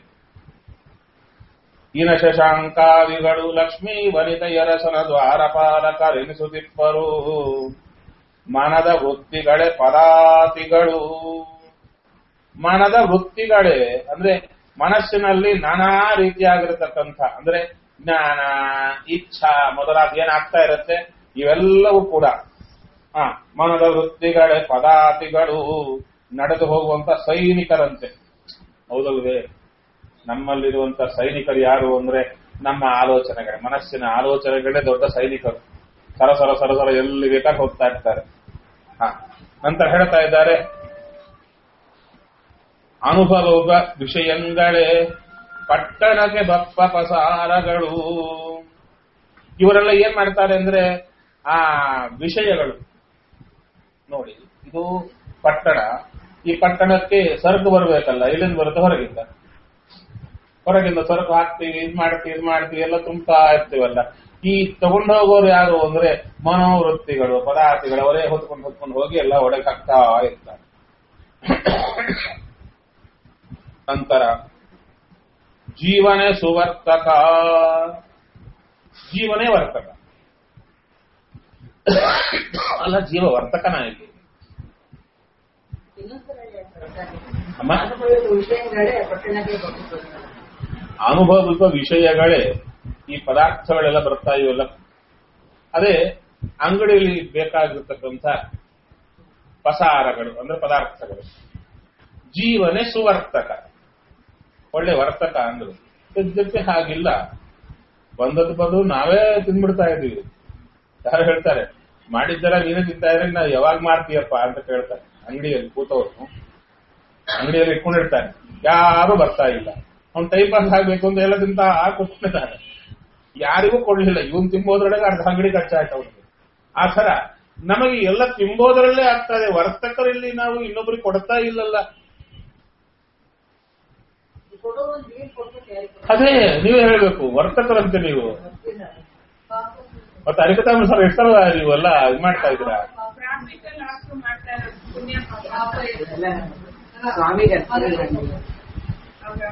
ಇನ ಶಶಾಂಕಾದಿಗಳು ಲಕ್ಷ್ಮೀ ವನಿತೆಯರಸನ ದ್ವಾರಪಾಲಕರೆನಿಸುತ್ತಿಪ್ಪರು ಮನದ ವೃತ್ತಿಗಳೇ ಪದಾತಿಗಳು ಮನದ ವೃತ್ತಿಗಳೇ ಅಂದ್ರೆ ಮನಸ್ಸಿನಲ್ಲಿ ನಾನಾ ರೀತಿಯಾಗಿರತಕ್ಕಂಥ ಅಂದ್ರೆ ಜ್ಞಾನ ಇಚ್ಛಾ ಮೊದಲಾದ ಏನಾಗ್ತಾ ಇರುತ್ತೆ ಇವೆಲ್ಲವೂ ಕೂಡ ಆ ಮನದ ವೃತ್ತಿಗಳೇ ಪದಾತಿಗಳು ನಡೆದು ಹೋಗುವಂತ ಸೈನಿಕರಂತೆ ಹೌದಲ್ವೇ ನಮ್ಮಲ್ಲಿರುವಂತ ಸೈನಿಕರು ಯಾರು ಅಂದ್ರೆ ನಮ್ಮ ಆಲೋಚನೆಗಳೇ ಮನಸ್ಸಿನ ಆಲೋಚನೆಗಳೇ ದೊಡ್ಡ ಸೈನಿಕರು ಸರ ಸರ ಸರ ಸರ ಎಲ್ಲಿ ಬೇಕಾದ್ರೆ ಹೋಗ್ತಾ ಇರ್ತಾರೆ ಹ ನಂತರ ಹೇಳ್ತಾ ಇದ್ದಾರೆ ಅನುಭವ ವಿಷಯಗಳೇ ಪಟ್ಟಣಕ್ಕೆ ಬಪ್ಪ ಪಸಾರಗಳು ಇವರೆಲ್ಲ ಏನ್ ಮಾಡ್ತಾರೆ ಅಂದ್ರೆ ಆ ವಿಷಯಗಳು ನೋಡಿ ಇದು ಪಟ್ಟಣ ಈ ಪಟ್ಟಣಕ್ಕೆ ಸರಕು ಬರಬೇಕಲ್ಲ ಇಲ್ಲಿಂದ ಬರುತ್ತೆ ಹೊರಗಿಂದ ಹೊರಗಿಂದ ಸರಕು ಹಾಕ್ತೀವಿ ಇದ್ ಮಾಡ್ತೀವಿ ಇದ್ ಮಾಡ್ತೀವಿ ಎಲ್ಲ ತುಂಬಾ ಇರ್ತೀವಲ್ಲ ಈ ತಗೊಂಡು ಹೋಗೋರು ಯಾರು ಅಂದ್ರೆ ಮನೋವೃತ್ತಿಗಳು ಪದಾರ್ಥಗಳು ಅವರೇ ಹೊತ್ಕೊಂಡು ಹೊತ್ಕೊಂಡು ಹೋಗಿ ಎಲ್ಲ ಒಳಗೆ ಹಾಕ್ತಾ ಇರ್ತಾರೆ ನಂತರ ಜೀವನೇ ಸುವರ್ತಕ ಜೀವನೇ ವರ್ತಕ ಅಲ್ಲ ಜೀವ ವರ್ತಕನ ಇಲ್ಲಿ ಇನ್ನೊಂದ್ಸಲ ಹೇಳಿ ಸರ್. ಅಮ್ಮ ಅನುಭವಿಸುವ ವಿಷಯಗಳೇ ಪಟ್ಟಣಕ್ಕೆ ಬರುತ್ತದೆ. ಅನುಭವಿಸುವ ವಿಷಯಗಳೇ ಈ ಪದಾರ್ಥಗಳೆಲ್ಲ ಬರ್ತಾ ಇವೆಲ್ಲ ಅದೇ ಅಂಗಡಿಯಲ್ಲಿ ಬೇಕಾಗಿರ್ತಕ್ಕಂಥ ಪಸಾರಗಳು ಅಂದ್ರೆ ಪದಾರ್ಥಗಳು ಜೀವನೇ ಸುವರ್ತಕ ಒಳ್ಳೆ ವರ್ತಕ ಅಂದ್ರು ಸದ್ಯಕ್ಕೆ ಹಾಗಿಲ್ಲ ಬಂದದ್ದು ಬಂದು ನಾವೇ ತಿಂದ್ಬಿಡ್ತಾ ಇದೀವಿ ಯಾರು ಹೇಳ್ತಾರೆ ಮಾಡಿದ್ದರ ನೀನೇ ತಿಂತಾ ಇದ್ರೆ ನಾವು ಯಾವಾಗ ಮಾಡ್ತೀಯಪ್ಪ ಅಂತ ಕೇಳ್ತಾರೆ ಅಂಗಡಿಯಲ್ಲಿ ಕೂತವ್ರು ಅಂಗಡಿಯಲ್ಲಿ ಇಟ್ಕೊಂಡಿರ್ತಾನೆ ಯಾರು ಬರ್ತಾ ಇಲ್ಲ ಅವ್ನು ಟೈಮ್ ಪಾಸ್ ಆಗ್ಬೇಕು ಅಂತ ಎಲ್ಲ ತಿಂತ ಕೂತ್ಕೊಂಡಿದ್ದಾನೆ ಯಾರಿಗೂ ಕೊಡ್ಲಿಲ್ಲ ಇವನ್ ತಿಂಬೋದ್ರೊಳಗೆ ಅರ್ಧ ಅಂಗಡಿ ಖರ್ಚಾಯ್ತು ಅವ್ನಿಗೆ ಆ ತರ ನಮಗೆ ಎಲ್ಲ ತಿಂಬೋದ್ರಲ್ಲೇ ಆಗ್ತದೆ ವರ್ತಕರಲ್ಲಿ ನಾವು ಇನ್ನೊಬ್ರಿಗೆ ಕೊಡ್ತಾ ಇಲ್ಲಲ್ಲ ಕೊಡೋದು ನೀರು ಕೊಟ್ಟು ಯಾರಿಗೆ ಅದೇ ನೀವೇ ಹೇಳ್ಬೇಕು ವರ್ತಕರಂತೆ ನೀವು ಮತ್ತೆ ಅರಿಕತಾಮ ಸರ್ ಎಷ್ಟು ಸಲ ನೀವೆಲ್ಲ ಇದು ಮಾಡ್ತಾ ಇದ್ದೀರಾ ಪ್ರಾಕ್ಟಿಕಲ್ ಆಗಿ ಮಾಡ್ತಾ ಇರೋದು ಪುಣ್ಯ ಪಾಪ ಎಲ್ಲ ಸ್ವಾಮಿಗೆ ಅರ್ಪಣೆ ಮಾಡಿ. ಅವ್ರ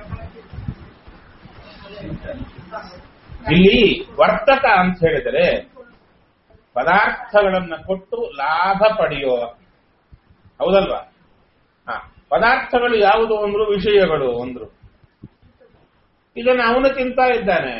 ಇಲ್ಲಿ ವರ್ತಕ ಅಂತ ಹೇಳಿದರೆ ಪದಾರ್ಥಗಳನ್ನ ಕೊಟ್ಟು ಲಾಭ ಪಡೆಯುವ ಹೌದಲ್ವಾ ಹ ಪದಾರ್ಥಗಳು ಯಾವುದು ಅಂದ್ರು ವಿಷಯಗಳು ಅಂದ್ರು ಇದನ್ನ ಅವನು ತಿಂತಾ ಇದ್ದಾನೆ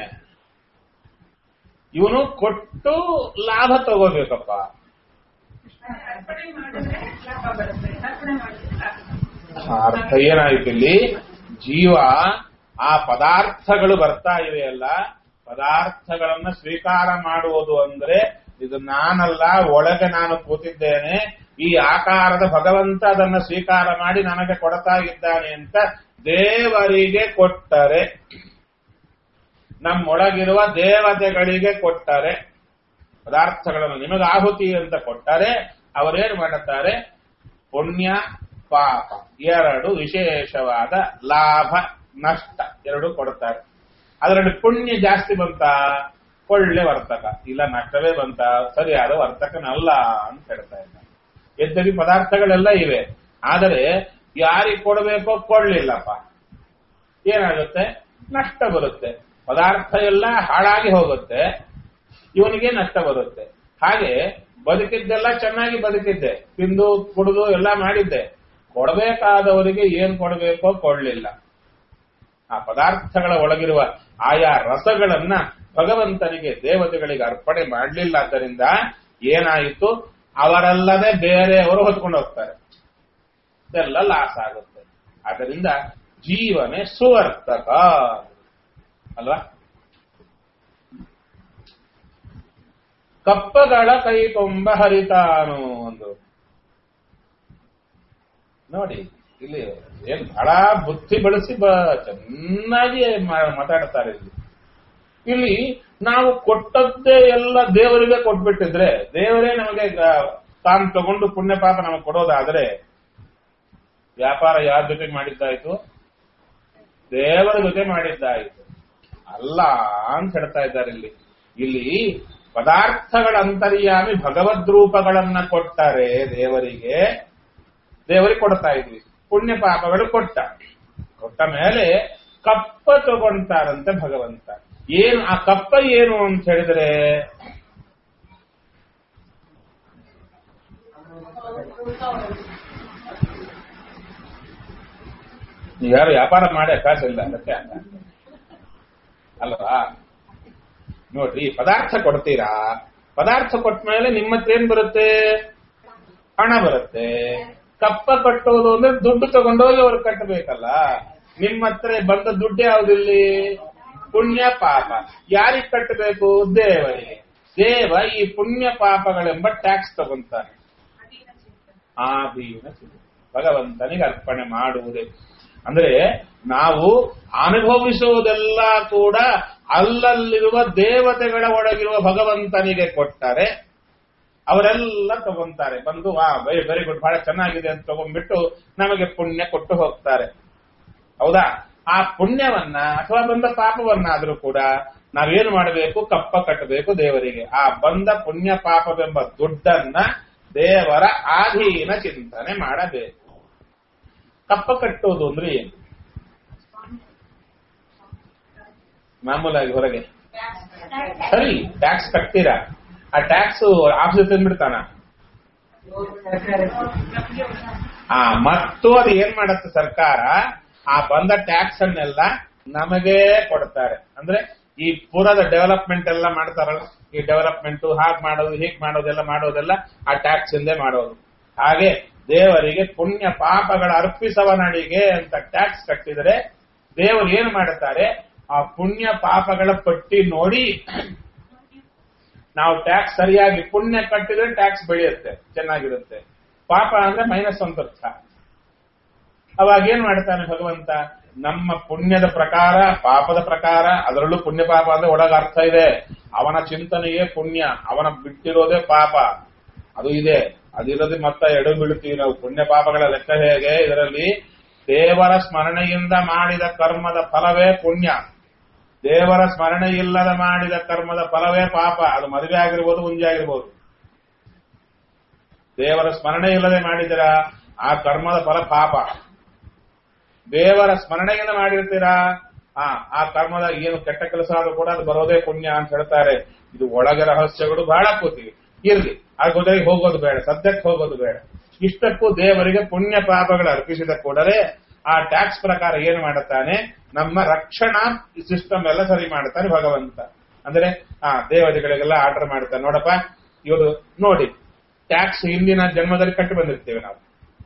ಇವನು ಕೊಟ್ಟು ಲಾಭ ತಗೋಬೇಕಪ್ಪ ಅರ್ಪಣೆ ಮಾಡಿದ್ರೆ ಲಾಭ ಬರುತ್ತೆ ಅರ್ಪಣೆ ಮಾಡಿದ್ರೆ ಲಾಭ ಆ ಅರ್ಥ ಏನಾಯ್ತು ಇಲ್ಲಿ ಜೀವ ಆ ಪದಾರ್ಥಗಳು ಬರ್ತಾ ಇವೆಯಲ್ಲ ಪದಾರ್ಥಗಳನ್ನ ಸ್ವೀಕಾರ ಮಾಡುವುದು ಅಂದ್ರೆ ಇದು ನಾನಲ್ಲ ಒಳಗೆ ನಾನು ಕೂತಿದ್ದೇನೆ ಈ ಆಕಾರದ ಭಗವಂತ ಅದನ್ನ ಸ್ವೀಕಾರ ಮಾಡಿ ನನಗೆ ಕೊಡ್ತಾ ಇದ್ದಾನೆ ಅಂತ ದೇವರಿಗೆ ಕೊಟ್ಟರೆ ನಮ್ಮೊಳಗಿರುವ ದೇವತೆಗಳಿಗೆ ಕೊಟ್ಟರೆ ಪದಾರ್ಥಗಳನ್ನು ನಿಮಗೆ ಆಹುತಿ ಅಂತ ಕೊಟ್ಟರೆ ಅವರೇನು ಮಾಡುತ್ತಾರೆ ಪುಣ್ಯ ಪಾಪ ಎರಡು ವಿಶೇಷವಾದ ಲಾಭ ನಷ್ಟ ಎರಡು ಕೊಡುತ್ತಾರೆ ಅದರಲ್ಲಿ ಪುಣ್ಯ ಜಾಸ್ತಿ ಬಂತ ಒಳ್ಳೆ ವರ್ತಕ ಇಲ್ಲ ನಷ್ಟವೇ ಬಂತ ಸರಿಯಾದ ವರ್ತಕನಲ್ಲ ಅಂತ ಹೇಳ್ತಾ ಇದ್ದಾರೆ ಯದ್ಯಪಿ ಪದಾರ್ಥಗಳೆಲ್ಲ ಇವೆ ಆದರೆ ಯಾರಿಗೆ ಕೊಡಬೇಕೋ ಕೊಡ್ಲಿಲ್ಲಪ್ಪ ಏನಾಗುತ್ತೆ ನಷ್ಟ ಬರುತ್ತೆ ಪದಾರ್ಥ ಎಲ್ಲ ಹಾಳಾಗಿ ಹೋಗುತ್ತೆ ಇವನಿಗೆ ನಷ್ಟ ಬರುತ್ತೆ ಹಾಗೆ ಬದುಕಿದ್ದೆಲ್ಲ ಚೆನ್ನಾಗಿ ಬದುಕಿದ್ದೆ ತಿಂದು ಕುಡಿದು ಎಲ್ಲ ಮಾಡಿದ್ದೆ ಕೊಡಬೇಕಾದವರಿಗೆ ಏನ್ ಕೊಡಬೇಕೋ ಕೊಡ್ಲಿಲ್ಲ ಆ ಪದಾರ್ಥಗಳ ಒಳಗಿರುವ ಆಯಾ ರಸಗಳನ್ನ ಭಗವಂತನಿಗೆ ದೇವತೆಗಳಿಗೆ ಅರ್ಪಣೆ ಮಾಡಲಿಲ್ಲ ಆದ್ದರಿಂದ ಏನಾಯಿತು ಅವರಲ್ಲದೆ ಬೇರೆಯವರು ಹೊತ್ಕೊಂಡು ಹೋಗ್ತಾರೆ ಇದೆಲ್ಲ ಲಾಸ್ ಆಗುತ್ತೆ ಆದ್ದರಿಂದ ಜೀವನೇ ಸುವರ್ತಕ ಅಲ್ವಾ ಕಪ್ಪಗಳ ಕೈ ಕೊಂಬ ಹರಿತಾನು ಒಂದು ನೋಡಿ ಇಲ್ಲಿ ಏನ್ ಬಹಳ ಬುದ್ಧಿ ಬಳಸಿ ಬ ಚೆನ್ನಾಗಿ ಮಾ- ಮಾತಾಡ್ತಾರೆ ಇಲ್ಲಿ ಇಲ್ಲಿ ನಾವು ಕೊಟ್ಟದ್ದೇ ಎಲ್ಲ ದೇವರಿಗೆ ಕೊಟ್ಬಿಟ್ಟಿದ್ರೆ ದೇವರೇ ನಮಗೆ ಗ- ತಾನು ತಗೊಂಡು ಪುಣ್ಯ ಪಾಪ ನಮಗೆ ಕೊಡೋದಾದ್ರೆ ವ್ಯಾಪಾರ ಯಾರ ಜೊತೆ ಮಾಡಿದ್ದಾಯ್ತು ದೇವರ ಜೊತೆ ಮಾಡಿದ್ದಾಯ್ತು ಅಲ್ಲ ಅಂತ ಹೇಳ್ತಾ ಇದ್ದಾರೆ ಇಲ್ಲಿ ಇಲ್ಲಿ ಪದಾರ್ಥಗಳ ಅಂತರ್ಯಾಮಿ ಭಗವದ್ ರೂಪಗಳನ್ನ ಕೊಟ್ಟರೆ ದೇವರಿಗೆ ದೇವರಿಗೆ ಕೊಡ್ತಾ ಇದ್ವಿ ಪುಣ್ಯ ಪಾಪಗಳು ಕೊಟ್ಟ ಕೊಟ್ಟ ಮೇಲೆ ಕಪ್ಪ ತಗೊಂತಾರಂತೆ ಭಗವಂತ ಏನು ಆ ಕಪ್ಪ ಏನು ಅಂತ ಹೇಳಿದ್ರೆ ನೀವು ಯಾರು ವ್ಯಾಪಾರ ಮಾಡಿ ಅಭ್ಯಾಸ ಇಲ್ಲ ಅದಕ್ಕೆ ಅಲ್ಲ ಅಲ್ವಾ ನೋಡ್ರಿ ಪದಾರ್ಥ ಕೊಡ್ತೀರಾ ಪದಾರ್ಥ ಕೊಟ್ಟ ಮೇಲೆ ನಿಮ್ಮ ಹತ್ರ ಏನ್ ಬರುತ್ತೆ ಹಣ ಬರುತ್ತೆ ಕಪ್ಪ ಕಟ್ಟೋದು ಅಂದ್ರೆ ದುಡ್ಡು ತಗೊಂಡೋಗಿ ಅವ್ರು ಕಟ್ಟಬೇಕಲ್ಲ ನಿಮ್ಮ ಹತ್ರ ಬಂದ ದುಡ್ಡು ಯಾವ್ದಿಲ್ಲಿ ಪುಣ್ಯ ಪಾಪ ಯಾರಿಗೆ ಕಟ್ಟಬೇಕು ದೇವರಿಗೆ ದೇವ ಈ ಪುಣ್ಯ ಪಾಪಗಳೆಂಬ ಟ್ಯಾಕ್ಸ್ ತಗೊಂತಾನೆ ಅಧೀನ ಚಿಂತನೆ ಆಧೀನ ಚಿತ್ತ. ಭಗವಂತನಿಗೆ ಅರ್ಪಣೆ ಮಾಡುವುದೇ ಅಂದ್ರೆ ನಾವು ಅನುಭವಿಸುವುದೆಲ್ಲ ಕೂಡ ಅಲ್ಲಲ್ಲಿರುವ ದೇವತೆಗಳ ಒಳಗಿರುವ ಭಗವಂತನಿಗೆ ಕೊಟ್ಟರೆ ಅವರೆಲ್ಲ ತಗೊಂತಾರೆ ಬಂದು ವಾ ವೆರಿ ವೆರಿ ಗುಡ್ ಬಹಳ ಚೆನ್ನಾಗಿದೆ ಅಂತ ತಗೊಂಡ್ಬಿಟ್ಟು ನಮಗೆ ಪುಣ್ಯ ಕೊಟ್ಟು ಹೋಗ್ತಾರೆ ಹೌದಾ ಆ ಪುಣ್ಯವನ್ನ ಅಥವಾ ಬಂದ ಪಾಪವನ್ನಾದ್ರೂ ಕೂಡ ನಾವೇನು ಮಾಡಬೇಕು ಕಪ್ಪ ಕಟ್ಟಬೇಕು ದೇವರಿಗೆ ಆ ಬಂದ ಪುಣ್ಯ ಪಾಪವೆಂಬ ದುಡ್ಡನ್ನ ದೇವರ ಆಧೀನ ಚಿಂತನೆ ಮಾಡಬೇಕು ಕಪ್ಪ ಕಟ್ಟೋದು ಅಂದ್ರೆ ಏನು ಮಾಮೂಲಾಗಿ ಹೊರಗೆ ಸರಿ ಟ್ಯಾಕ್ಸ್ ಕಟ್ತೀರಾ ಆ ಟ್ಯಾಕ್ಸ್ ಆಫೀಸ್ ತಂದ್ಬಿಡ್ತಾನ ಆ ಮತ್ತು ಅದು ಏನ್ ಮಾಡತ್ತೆ ಸರ್ಕಾರ ಆ ಬಂದ ಟ್ಯಾಕ್ಸ್ ಅನ್ನೆಲ್ಲ ನಮಗೇ ಕೊಡ್ತಾರೆ ಅಂದ್ರೆ ಈ ಪುರದ ಡೆವಲಪ್ಮೆಂಟ್ ಎಲ್ಲ ಮಾಡ್ತಾರಲ್ಲ ಈ ಡೆವಲಪ್ಮೆಂಟ್ ಹಾಗೆ ಮಾಡೋದು ಹೀಗೆ ಮಾಡೋದೆಲ್ಲ ಮಾಡೋದೆಲ್ಲ ಆ ಟ್ಯಾಕ್ಸ್ ಇಂದೇ ಮಾಡೋದು ಹಾಗೆ ದೇವರಿಗೆ ಪುಣ್ಯ ಪಾಪಗಳ ಅರ್ಪಿಸವನಡಿಗೆ ಅಂತ ಟ್ಯಾಕ್ಸ್ ಕಟ್ಟಿದರೆ ದೇವರು ಏನು ಮಾಡುತ್ತಾರೆ ಆ ಪುಣ್ಯ ಪಾಪಗಳ ಪಟ್ಟಿ ನೋಡಿ ನಾವು ಟ್ಯಾಕ್ಸ್ ಸರಿಯಾಗಿ ಪುಣ್ಯ ಕಟ್ಟಿದ್ರೆ ಟ್ಯಾಕ್ಸ್ ಬೆಳೆಯುತ್ತೆ ಚೆನ್ನಾಗಿರುತ್ತೆ ಪಾಪ ಅಂದ್ರೆ ಮೈನಸ್ ಅಂತ ಅರ್ಥ ಅವಾಗ ಏನ್ ಮಾಡ್ತಾನೆ ಭಗವಂತ ನಮ್ಮ ಪುಣ್ಯದ ಪ್ರಕಾರ ಪಾಪದ ಪ್ರಕಾರ ಅದರಲ್ಲೂ ಪುಣ್ಯ ಪಾಪ ಅಂದ್ರೆ ಒಳಗ ಅರ್ಥ ಇದೆ ಅವನ ಚಿಂತನೆಯೇ ಪುಣ್ಯ ಅವನ ಬಿಟ್ಟಿರೋದೇ ಪಾಪ ಅದು ಇದೆ ಅದಿಲ್ಲದೆ ಮತ್ತೆ ಎಡು ಬೀಳುತ್ತೀವಿ ನಾವು ಪುಣ್ಯ ಪಾಪಗಳ ಲೆಕ್ಕ ಹೇಗೆ ಇದರಲ್ಲಿ ದೇವರ ಸ್ಮರಣೆಯಿಂದ ಮಾಡಿದ ಕರ್ಮದ ಫಲವೇ ಪುಣ್ಯ ದೇವರ ಸ್ಮರಣೆ ಇಲ್ಲದ ಮಾಡಿದ ಕರ್ಮದ ಫಲವೇ ಪಾಪ ಅದು ಮದುವೆ ಆಗಿರ್ಬೋದು ಮುಂಜೆ ಆಗಿರ್ಬೋದು ದೇವರ ಸ್ಮರಣೆ ಇಲ್ಲದೆ ಮಾಡಿದಿರ ಆ ಕರ್ಮದ ಫಲ ಪಾಪ ದೇವರ ಸ್ಮರಣೆಯಿಂದ ಮಾಡಿರ್ತೀರಾ ಆ ಆ ಕರ್ಮದ ಏನು ಕೆಟ್ಟ ಕೆಲಸ ಆದ್ರೂ ಕೂಡ ಅದು ಬರೋದೇ ಪುಣ್ಯ ಅಂತ ಹೇಳ್ತಾರೆ ಇದು ಒಳಗೆ ರಹಸ್ಯಗಳು ಬಹಳ ಕೂತಿವಿ ಇರ್ಲಿ ಆ ಜೊತೆಗೆ ಹೋಗೋದು ಬೇಡ ಸದ್ಯಕ್ಕೆ ಹೋಗೋದು ಬೇಡ ಇಷ್ಟಕ್ಕೂ ದೇವರಿಗೆ ಪುಣ್ಯ ಪಾಪಗಳು ಅರ್ಪಿಸಿದ ಕೂಡಲೇ ಆ ಟ್ಯಾಕ್ಸ್ ಪ್ರಕಾರ ಏನು ಮಾಡುತ್ತಾನೆ ನಮ್ಮ ರಕ್ಷಣಾ ಸಿಸ್ಟಮ್ ಎಲ್ಲ ಸರಿ ಮಾಡ್ತಾನೆ ಭಗವಂತ ಅಂದ್ರೆ ಆ ದೇವತೆಗಳಿಗೆಲ್ಲ ಆರ್ಡರ್ ಮಾಡ್ತಾನೆ ನೋಡಪ್ಪ ಇವರು ನೋಡಿ ಟ್ಯಾಕ್ಸ್ ಹಿಂದಿನ ಜನ್ಮದಲ್ಲಿ ಕಟ್ಟಿ ಬಂದಿರ್ತೇವೆ ನಾವು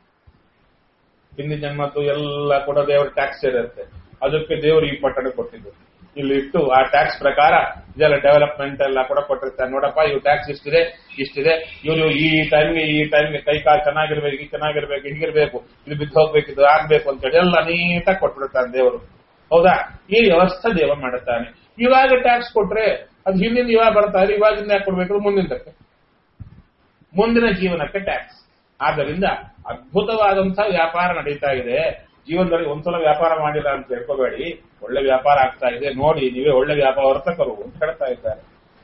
ಹಿಂದಿನ ಜನ್ಮದ್ದು ಎಲ್ಲ ಕೂಡ ದೇವರ ಟ್ಯಾಕ್ಸ್ ಇರುತ್ತೆ ಅದಕ್ಕೆ ದೇವರು ಈ ಪಟ್ಟಣ ಕೊಟ್ಟಿದ್ದು ಇಲ್ಲಿ ಇಟ್ಟು ಆ ಟ್ಯಾಕ್ಸ್ ಪ್ರಕಾರ ಇದೆಲ್ಲ ಡೆವಲಪ್ಮೆಂಟ್ ಎಲ್ಲ ಕೂಡ ಕೊಟ್ಟಿರ್ತಾರೆ ನೋಡಪ್ಪ ಇವು ಟ್ಯಾಕ್ಸ್ ಇಷ್ಟಿದೆ ಇಷ್ಟಿದೆ ಇವರು ಈ ಟೈಮ್ಗೆ ಈ ಟೈಮ್ಗೆ ಕೈ ಕಾಲು ಚೆನ್ನಾಗಿರ್ಬೇಕು ಈ ಚೆನ್ನಾಗಿರ್ಬೇಕು ಹೀಗಿರ್ಬೇಕು ಇದು ಬಿದ್ದು ಹೋಗ್ಬೇಕು ಇದು ಆಗ್ಬೇಕು ಅಂತೇಳಿ ಎಲ್ಲ ನೀಟಾಗಿ ಕೊಟ್ಬಿಡ್ತಾನೆ ದೇವರು ಹೌದಾ ಈ ವ್ಯವಸ್ಥೆ ದೇವ ಮಾಡುತ್ತಾನೆ ಇವಾಗ ಟ್ಯಾಕ್ಸ್ ಕೊಟ್ರೆ ಅದು ಹಿಂದಿನ ಇವಾಗ ಬರ್ತಾ ಇದೆ ಇವಾಗಿಂದ ಯಾಕೆ ಕೊಡ್ಬೇಕು ಮುಂದಿನದಕ್ಕೆ ಮುಂದಿನ ಜೀವನಕ್ಕೆ ಟ್ಯಾಕ್ಸ್ ಆದ್ದರಿಂದ ಅದ್ಭುತವಾದಂತಹ ವ್ಯಾಪಾರ ನಡೀತಾ ಇದೆ ಜೀವನದಲ್ಲಿ ಒಂದ್ಸಲ ವ್ಯಾಪಾರ ಮಾಡಿಲ್ಲ ಅಂತ ಹೇಳ್ಕೋಬೇಡಿ ಒಳ್ಳೆ ವ್ಯಾಪಾರ ಆಗ್ತಾ ಇದೆ ನೋಡಿ ನೀವೇ ಒಳ್ಳೆ ವ್ಯಾಪಾರ ವರ್ತಕರು ಅಂತ ಹೇಳ್ತಾ ಇದ್ದಾರೆ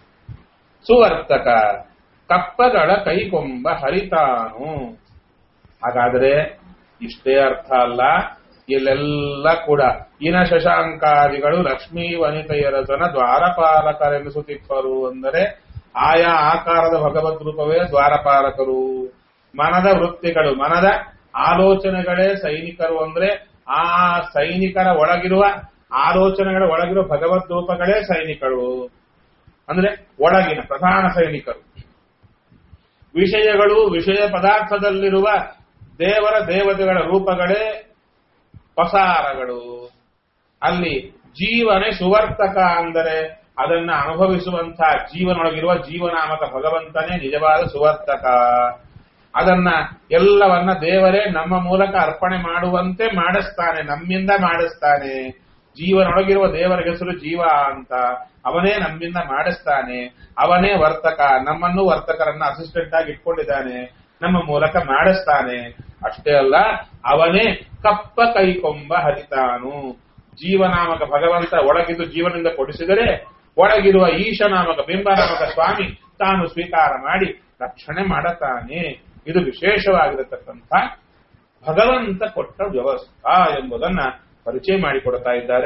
ಸುವರ್ತಕ ಕಪ್ಪಗಳ ಕೈಕೊಂಬ ಹರಿತಾನು ಹಾಗಾದ್ರೆ ಇಷ್ಟೇ ಅರ್ಥ ಅಲ್ಲ ಇಲ್ಲೆಲ್ಲ ಕೂಡ ಇನ ಶಶಾಂಕಾದಿಗಳು ಲಕ್ಷ್ಮೀ ವನಿತೆಯರಸನ ದ್ವಾರಪಾಲಕರೆನಿಸುತ್ತಿಪ್ಪರು ಅಂದರೆ ಆಯಾ ಆಕಾರದ ಭಗವದ್ ರೂಪವೇ ದ್ವಾರಪಾಲಕರು ಮನದ ವೃತ್ತಿಗಳು ಮನದ ಆಲೋಚನೆಗಳೇ ಸೈನಿಕರು ಅಂದ್ರೆ ಆ ಸೈನಿಕರ ಒಳಗಿರುವ ಆಲೋಚನೆಗಳ ಒಳಗಿರುವ ಭಗವದ್ ರೂಪಗಳೇ ಸೈನಿಕರು ಅಂದ್ರೆ ಒಳಗಿನ ಪ್ರಧಾನ ಸೈನಿಕರು ವಿಷಯಗಳು ವಿಷಯ ಪದಾರ್ಥದಲ್ಲಿರುವ ದೇವರ ದೇವತೆಗಳ ರೂಪಗಳೇ ಪಸಾರಗಳು ಅಲ್ಲಿ ಜೀವನೇ ಸುವರ್ತಕ ಅಂದರೆ ಅದನ್ನ ಅನುಭವಿಸುವಂತಹ ಜೀವನೊಳಗಿರುವ ಜೀವನಾಮಕ ಭಗವಂತನೇ ನಿಜವಾದ ಸುವರ್ತಕ ಅದನ್ನ ಎಲ್ಲವನ್ನ ದೇವರೇ ನಮ್ಮ ಮೂಲಕ ಅರ್ಪಣೆ ಮಾಡುವಂತೆ ಮಾಡಿಸ್ತಾನೆ ನಮ್ಮಿಂದ ಮಾಡಿಸ್ತಾನೆ ಜೀವನೊಳಗಿರುವ ದೇವರ ಹೆಸರು ಜೀವ ಅಂತ ಅವನೇ ನಮ್ಮಿಂದ ಮಾಡಿಸ್ತಾನೆ ಅವನೇ ವರ್ತಕ ನಮ್ಮನ್ನು ವರ್ತಕರನ್ನ ಅಸಿಸ್ಟೆಂಟ್ ಆಗಿ ಇಟ್ಕೊಂಡಿದ್ದಾನೆ ನಮ್ಮ ಮೂಲಕ ಮಾಡಿಸ್ತಾನೆ ಅಷ್ಟೇ ಅಲ್ಲ ಅವನೇ ಕಪ್ಪ ಕೈಕೊಂಬ ಹರಿತಾನು ಜೀವನಾಮಕ ಭಗವಂತ ಒಳಗಿದ್ದು ಜೀವನದಿಂದ ಕೊಡಿಸಿದರೆ ಒಳಗಿರುವ ಈಶನಾಮಕ ಬಿಂಬನಾಮಕ ಸ್ವಾಮಿ ತಾನು ಸ್ವೀಕಾರ ಮಾಡಿ ರಕ್ಷಣೆ ಮಾಡುತ್ತಾನೆ ಇದು ವಿಶೇಷವಾಗಿರತಕ್ಕಂಥ ಭಗವಂತ ಕೊಟ್ಟ ವ್ಯವಸ್ಥಾ ಎಂಬುದನ್ನ ಪರಿಚಯ ಮಾಡಿಕೊಡ್ತಾ ಇದ್ದಾರೆ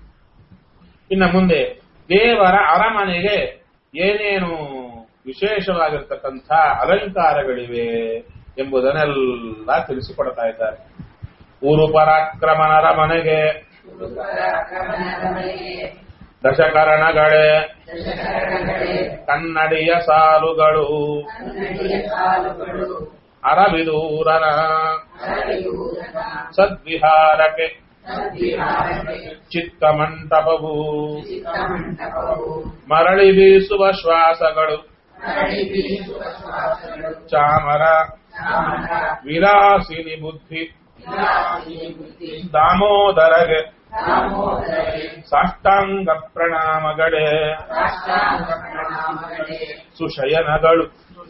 ಇನ್ನು ಮುಂದೆ ದೇವರ ಅರಮನೆಗೆ ಏನೇನು ವಿಶೇಷವಾಗಿರ್ತಕ್ಕಂಥ ಅಲಂಕಾರಗಳಿವೆ ಎಂಬುದನ್ನೆಲ್ಲ ತಿಳಿಸಿಕೊಡ್ತಾ ಇದ್ದಾರೆ ಊರು ಪರಾಕ್ರಮನರ ಮನೆಗೆ ದಶಕರಣಗಳೇ ಕನ್ನಡಿಯ ಸಾಲುಗಳು ಅರಬಿದೂರನ ಸದ್ವಿಹಾರಕ್ಕೆ ಚಿತ್ತಮಂಟಪವು ಮರಳಿ ಬೀಸುವ ಶ್ವಾಸಗಳು ಚಾಮರ ವಿಲಾಸಿನಿ ಬುದ್ಧಿ ದಾಮೋದರಗೆ ಸಾಷ್ಟಾಂಗ ಪ್ರಣಾಮಗಳೇ ಸುಶಯನಗಳು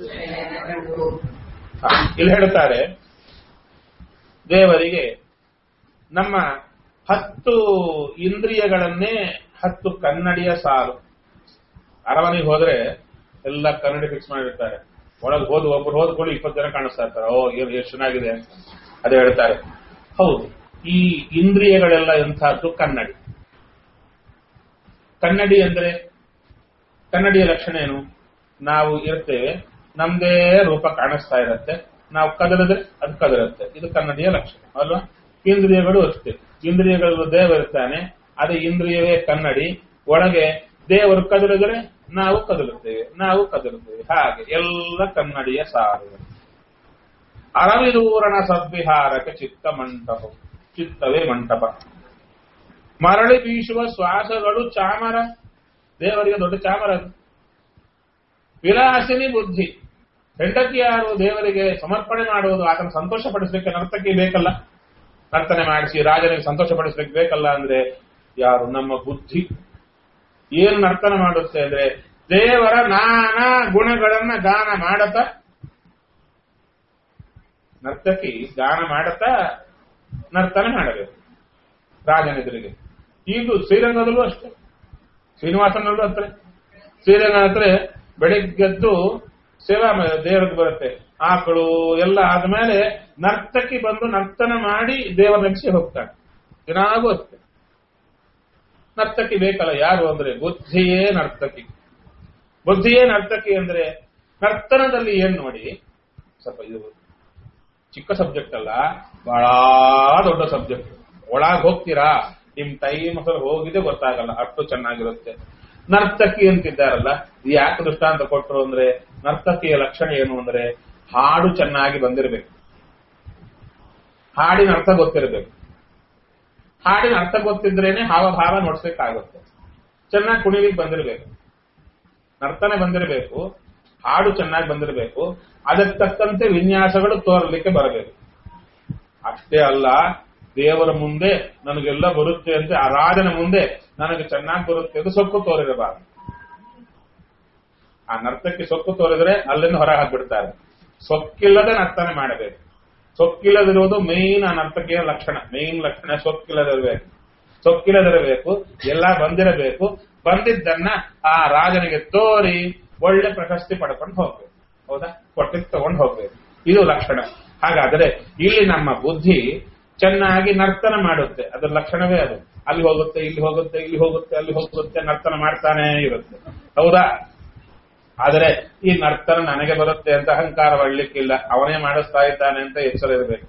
ಹ, ಇಲ್ಲಿ ಹೇಳ್ತಾರೆ ದೇವರಿಗೆ ನಮ್ಮ ಹತ್ತು ಇಂದ್ರಿಯಗಳನ್ನೇ ಹತ್ತು ಕನ್ನಡಿಯ ಸಾಲು ಅರಮನೆಗೆ ಹೋದ್ರೆ ಎಲ್ಲ ಕನ್ನಡಿ ಫಿಕ್ಸ್ ಮಾಡಿರ್ತಾರೆ ಒಳಗೆ ಹೋದ್ ಒಬ್ರು ಹೋದ್ ಕೂಡ ಇಪ್ಪತ್ತು ಜನ ಕಾಣಿಸ್ತಾ ಇರ್ತಾರೆ ಓ ಏನು ಎಷ್ಟು ಚೆನ್ನಾಗಿದೆ ಅಂತ ಅದೇ ಹೇಳ್ತಾರೆ ಹೌದು ಈ ಇಂದ್ರಿಯಗಳೆಲ್ಲ ಎಂಥದ್ದು ಕನ್ನಡಿ ಕನ್ನಡಿ ಅಂದ್ರೆ ಕನ್ನಡಿಯ ಲಕ್ಷಣ ಏನು ನಾವು ಇರ್ತೇವೆ ನಮ್ದೇ ರೂಪ ಕಾಣಿಸ್ತಾ ಇರತ್ತೆ ನಾವು ಕದಲಿದ್ರೆ ಅದು ಕದಲುತ್ತೆ ಇದು ಕನ್ನಡಿಯ ಲಕ್ಷಣ ಅಲ್ವಾ ಇಂದ್ರಿಯಗಳು ಅಷ್ಟೇ ಇಂದ್ರಿಯಗಳು ದೇವ ಇರ್ತಾನೆ ಅದು ಇಂದ್ರಿಯವೇ ಕನ್ನಡಿ ಒಳಗೆ ದೇವರು ಕದಲಿದರೆ ನಾವು ಕದಲುತ್ತೇವೆ ನಾವು ಕದಲುತ್ತೇವೆ ಹಾಗೆ ಎಲ್ಲ ಕನ್ನಡಿಯ ಸಾರು ಅರವಿದೂರಣ ಸದ್ವಿಹಾರಕ್ಕೆ ಚಿತ್ತ ಮಂಟಪ ಚಿತ್ತವೇ ಮಂಟಪ ಮರಳಿ ಬೀಸುವ ಶ್ವಾಸಗಳು ಚಾಮರ ದೇವರಿಗೆ ದೊಡ್ಡ ಚಾಮರ ಅದು ವಿಲಾಸಿನಿ ಬುದ್ಧಿ ಹೆಂಡತಿ ಯಾರು ದೇವರಿಗೆ ಸಮರ್ಪಣೆ ಮಾಡುವುದು ಆತನ ಸಂತೋಷ ಪಡಿಸಲಿಕ್ಕೆ ನರ್ತಕಿ ಬೇಕಲ್ಲ ನರ್ತನೆ ಮಾಡಿಸಿ ರಾಜನಿಗೆ ಸಂತೋಷ ಪಡಿಸ್ಲಿಕ್ಕೆ ಬೇಕಲ್ಲ ಅಂದ್ರೆ ಯಾರು ನಮ್ಮ ಬುದ್ಧಿ ಏನು ನರ್ತನ ಮಾಡುತ್ತೆ ಅಂದ್ರೆ ದೇವರ ನಾನಾ ಗುಣಗಳನ್ನ ಗಾನ ಮಾಡತಾ ನರ್ತಕಿ ಗಾನ ಮಾಡತಾ ನರ್ತನೆ ಮಾಡಬೇಕು ರಾಜನೆದುರಿಗೆ ಇದು ಶ್ರೀರಂಗದಲ್ಲೂ ಅಷ್ಟೇ ಶ್ರೀನಿವಾಸನಲ್ಲೂ ಹತ್ರ ಶ್ರೀರಂಗ ಹತ್ರ ಬೆಳಿಗ್ಗೆದ್ದು ಸೇವಾ ಮ- ದೇವರಿಗೆ ಬರುತ್ತೆ ಆಕಳು ಎಲ್ಲ ಆದ್ಮೇಲೆ ನರ್ತಕಿ ಬಂದು ನರ್ತನ ಮಾಡಿ ದೇವರ ನೆನೆಸಿ ಹೋಗ್ತಾನೆ ದಿನಾಗೂ ಅಷ್ಟೇ ನರ್ತಕಿ ಬೇಕಲ್ಲ ಯಾರು ಅಂದ್ರೆ ಬುದ್ಧಿಯೇ ನರ್ತಕಿ ಬುದ್ಧಿಯೇ ನರ್ತಕಿ ಅಂದ್ರೆ ನರ್ತನದಲ್ಲಿ ಏನ್ ನೋಡಿ ಸ್ವಲ್ಪ ಇದು ಚಿಕ್ಕ ಸಬ್ಜೆಕ್ಟ್ ಅಲ್ಲ ಬಹಳ ದೊಡ್ಡ ಸಬ್ಜೆಕ್ಟ್ ಒಳಗ್ ಹೋಗ್ತೀರಾ ನಿಮ್ ಟೈಮ್ ಅಸಲು ಹೋಗಿದೆ ಗೊತ್ತಾಗಲ್ಲ ಅಷ್ಟು ಚೆನ್ನಾಗಿರುತ್ತೆ ನರ್ತಕಿ ಅಂತಿದ್ದಾರಲ್ಲ ಇದು ಯಾಕೆ ದೃಷ್ಟಾಂತ ಕೊಟ್ಟರು ಅಂದ್ರೆ ನರ್ತಕಿಯ ಲಕ್ಷಣ ಏನು ಅಂದ್ರೆ ಹಾಡು ಚೆನ್ನಾಗಿ ಬಂದಿರಬೇಕು ಹಾಡಿನ ಅರ್ಥ ಗೊತ್ತಿರಬೇಕು ಹಾಡಿನ ಅರ್ಥ ಗೊತ್ತಿದ್ರೇನೆ ಹಾವಭಾವ ನೋಡ್ಸಕ್ಕಾಗುತ್ತೆ ಚೆನ್ನಾಗಿ ಕುಣಿಲಿಕ್ಕೆ ಬಂದಿರಬೇಕು ನರ್ತನೆ ಬಂದಿರಬೇಕು ಹಾಡು ಚೆನ್ನಾಗಿ ಬಂದಿರಬೇಕು ಅದಕ್ಕೆ ತಕ್ಕಂತೆ ವಿನ್ಯಾಸಗಳು ತೋರಲಿಕ್ಕೆ ಬರಬೇಕು ಅಷ್ಟೇ ಅಲ್ಲ ದೇವರ ಮುಂದೆ ನನಗೆಲ್ಲ ಬರುತ್ತೆ ಅಂತ ಆ ರಾಜನ ಮುಂದೆ ನನಗೆ ಚೆನ್ನಾಗಿ ಬರುತ್ತೆ ಅದು ಸೊಕ್ಕು ತೋರಿರಬಾರದು ಆ ನರ್ತಕ್ಕೆ ಸೊಕ್ಕು ತೋರಿದ್ರೆ ಅಲ್ಲಿಂದ ಹೊರ ಹಾಕ್ಬಿಡ್ತಾರೆ ಸೊಕ್ಕಿಲ್ಲದೆ ನರ್ತನೆ ಮಾಡಬೇಕು ಸೊಕ್ಕಿಲ್ಲದಿರುವುದು ಮೇನ್ ಆ ನರ್ತಕಿಯ ಲಕ್ಷಣ ಮೇನ್ ಲಕ್ಷಣ ಸೊಕ್ಕಿಲ್ಲದಿರಬೇಕು ಸೊಕ್ಕಿಲ್ಲದಿರಬೇಕು ಎಲ್ಲ ಬಂದಿರಬೇಕು ಬಂದಿದ್ದನ್ನ ಆ ರಾಜನಿಗೆ ತೋರಿ ಒಳ್ಳೆ ಪ್ರಶಸ್ತಿ ಪಡ್ಕೊಂಡು ಹೋಗ್ಬೇಕು ಹೌದಾ ಕೊಟ್ಟಿಗೆ ತಗೊಂಡು ಹೋಗ್ಬೇಕು ಇದು ಲಕ್ಷಣ ಹಾಗಾದ್ರೆ ಇಲ್ಲಿ ನಮ್ಮ ಬುದ್ಧಿ ಚೆನ್ನಾಗಿ ನರ್ತನ ಮಾಡುತ್ತೆ ಅದರ ಲಕ್ಷಣವೇ ಅದು ಅಲ್ಲಿ ಹೋಗುತ್ತೆ ಇಲ್ಲಿ ಹೋಗುತ್ತೆ ಇಲ್ಲಿ ಹೋಗುತ್ತೆ ಅಲ್ಲಿ ಹೋಗುತ್ತೆ ನರ್ತನ ಮಾಡ್ತಾನೆ ಇರುತ್ತೆ ಹೌದಾ ಆದರೆ ಈ ನರ್ತನ ನನಗೆ ಬರುತ್ತೆ ಅಂತ ಅಹಂಕಾರ ಬರಲಿಕ್ಕಿಲ್ಲ ಅವನೇ ಮಾಡಿಸ್ತಾ ಇದ್ದಾನೆ ಅಂತ ಎಚ್ಚರ ಇರಬೇಕು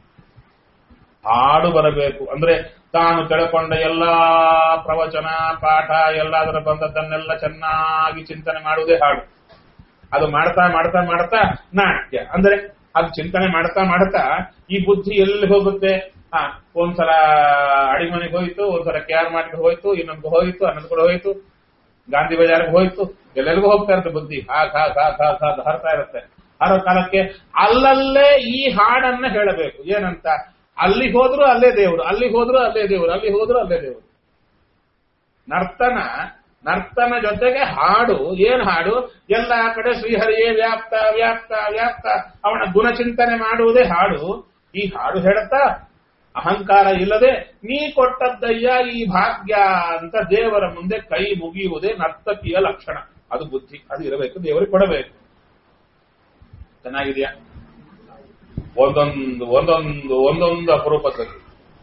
ಹಾಡು ಬರಬೇಕು ಅಂದ್ರೆ ತಾನು ತಿಳ್ಕೊಂಡ ಎಲ್ಲಾ ಪ್ರವಚನ ಪಾಠ ಎಲ್ಲಾದರ ಬಂದದ್ದನ್ನೆಲ್ಲ ಚೆನ್ನಾಗಿ ಚಿಂತನೆ ಮಾಡುವುದೇ ಹಾಡು ಅದು ಮಾಡ್ತಾ ಮಾಡ್ತಾ ಮಾಡ್ತಾ ನಾಟ್ಯ ಅಂದ್ರೆ ಅದು ಚಿಂತನೆ ಮಾಡ್ತಾ ಮಾಡ್ತಾ ಈ ಬುದ್ಧಿ ಎಲ್ಲಿ ಹೋಗುತ್ತೆ ಹಾ ಒಂದ್ಸಲ ಅಡಿಮನೆಗೆ ಹೋಯ್ತು ಒಂದ್ಸಲ ಕೇರ್ ಮಾಡಿಗೆ ಹೋಯ್ತು ಇನ್ನೊಂದು ಹೋಯ್ತು ಅನ್ನೊಂದು ಕೂಡ ಹೋಯ್ತು ಗಾಂಧಿ ಬಜಾರ್ಗೆ ಹೋಯ್ತು ಎಲ್ಲರಿಗೂ ಹೋಗ್ತಾ ಇರುತ್ತೆ ಬುದ್ಧಿ ಹಾಗ್ ಹಾಗ್ ಹಾಗ್ ಹಾಗ್ ಹಾಗ್ ಹರ್ತಾ ಇರುತ್ತೆ ಹರೋ ಕಾಲಕ್ಕೆ ಅಲ್ಲಲ್ಲೇ ಈ ಹಾಡನ್ನ ಹೇಳಬೇಕು ಏನಂತ ಅಲ್ಲಿ ಹೋದ್ರು ಅಲ್ಲೇ ದೇವರು ಅಲ್ಲಿ ಹೋದ್ರು ಅಲ್ಲೇ ದೇವರು ಅಲ್ಲಿ ಹೋದ್ರು ಅಲ್ಲೇ ದೇವರು ನರ್ತನ ನರ್ತನ ಜೊತೆಗೆ ಹಾಡು ಏನ್ ಹಾಡು ಎಲ್ಲ ಕಡೆ ಶ್ರೀಹರಿಯೇ ವ್ಯಾಪ್ತ ವ್ಯಾಪ್ತ ವ್ಯಾಪ್ತ ಅವನ ಗುಣಚಿಂತನೆ ಮಾಡುವುದೇ ಹಾಡು ಈ ಹಾಡು ಹೇಳುತ್ತಾ ಅಹಂಕಾರ ಇಲ್ಲದೆ ನೀ ಕೊಟ್ಟದ್ದಯ್ಯ ಈ ಭಾಗ್ಯ ಅಂತ ದೇವರ ಮುಂದೆ ಕೈ ಮುಗಿಯುವುದೇ ನರ್ತಕಿಯ ಲಕ್ಷಣ ಅದು ಬುದ್ಧಿ ಅದು ಇರಬೇಕು ದೇವರಿಗೆ ಕೊಡಬೇಕು ಚೆನ್ನಾಗಿದೆಯಾ ಒಂದೊಂದು ಒಂದೊಂದು ಒಂದೊಂದು ಅಪರೂಪದಲ್ಲಿ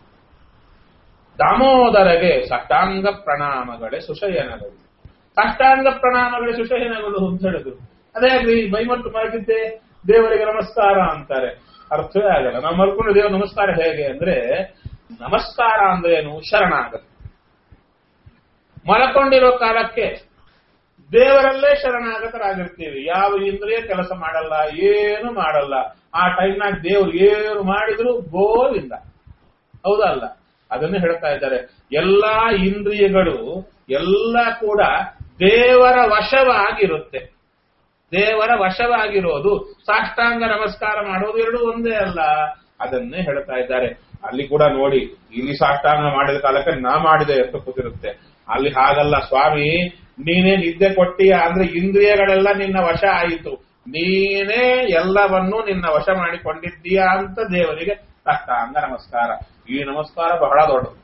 ದಾಮೋದರಗೆ ಸಾಷ್ಟಾಂಗ ಪ್ರಣಾಮಗಳೇ ಸುಶಯನಗಳು ಸಾಷ್ಟಾಂಗ ಪ್ರಣಾಮಗಳೇ ಸುಶಯನಗಳು ಅಂತ ಹೇಳಿದ್ರು ಅದೇ ಆಗ್ಲಿ ಮೈಮಟ್ಟು ಮಲಗಿದ್ದೆ ದೇವರಿಗೆ ನಮಸ್ಕಾರ ಅಂತಾರೆ ಅರ್ಥವೇ ಆಗಲ್ಲ ನಾವು ಮಲ್ಕೊಂಡು ದೇವ ನಮಸ್ಕಾರ ಹೇಗೆ ಅಂದ್ರೆ ನಮಸ್ಕಾರ ಅಂದ್ರೆ ಏನು ಶರಣಾಗತಿ ಮಲ್ಕೊಂಡಿರೋ ಕಾಲಕ್ಕೆ ದೇವರಲ್ಲೇ ಶರಣಾಗತರಾಗಿರ್ತೀವಿ ಯಾವ ಇಂದ್ರಿಯ ಕೆಲಸ ಮಾಡಲ್ಲ ಏನು ಮಾಡಲ್ಲ ಆ ಟೈಮ್ನಾಗ ದೇವ್ರು ಏನು ಮಾಡಿದ್ರು ಗೋವಿಂದ ಹೌದಾ ಅಲ್ಲ ಅದನ್ನೇ ಹೇಳ್ತಾ ಇದ್ದಾರೆ ಎಲ್ಲಾ ಇಂದ್ರಿಯಗಳು ಎಲ್ಲ ಕೂಡ ದೇವರ ವಶವಾಗಿರುತ್ತೆ ದೇವರ ವಶವಾಗಿರೋದು ಸಾಷ್ಟಾಂಗ ನಮಸ್ಕಾರ ಮಾಡೋದು ಎರಡು ಒಂದೇ ಅಲ್ಲ ಅದನ್ನೇ ಹೇಳ್ತಾ ಇದ್ದಾರೆ ಅಲ್ಲಿ ಕೂಡ ನೋಡಿ ಇಲ್ಲಿ ಸಾಷ್ಟಾಂಗ ಮಾಡಿದ ಕಾಲಕ್ಕೆ ನಾ ಮಾಡಿದೆ ಅಂತ ಕೂತಿರುತ್ತೆ ಅಲ್ಲಿ ಹಾಗಲ್ಲ ಸ್ವಾಮಿ ನೀನೇ ನಿದ್ದೆ ಕೊಟ್ಟಿಯ ಅಂದ್ರೆ ಇಂದ್ರಿಯಗಳೆಲ್ಲ ನಿನ್ನ ವಶ ಆಯಿತು ನೀನೇ ಎಲ್ಲವನ್ನೂ ನಿನ್ನ ವಶ ಮಾಡಿಕೊಂಡಿದ್ದೀಯಾ ಅಂತ ದೇವರಿಗೆ ಸಾಷ್ಟಾಂಗ ನಮಸ್ಕಾರ ಈ ನಮಸ್ಕಾರ ಬಹಳ ದೊಡ್ಡದು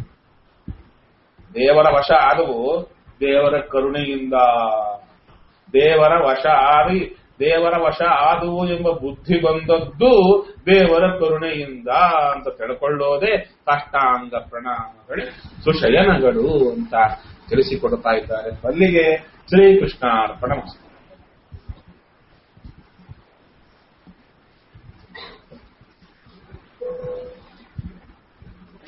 ದೇವರ ವಶ ಆದವು ದೇವರ ಕರುಣೆಯಿಂದ ದೇವರ ವಶ ಆದಿ ದೇವರ ವಶ ಆದುವು ಎಂಬ ಬುದ್ಧಿ ಬಂದದ್ದು ದೇವರ ಕರುಣೆಯಿಂದ ಅಂತ ತಿಳ್ಕೊಳ್ಳೋದೇ ಸಾಷ್ಟಾಂಗ ಪ್ರಣಾಮಗಳೇ ಸುಶಯನಗಳು ಅಂತ ತಿಳಿಸಿಕೊಡ್ತಾ ಇದ್ದಾರೆ ಅಲ್ಲಿಗೆ ಶ್ರೀಕೃಷ್ಣಾರ್ಪಣ ಮಸ್ತು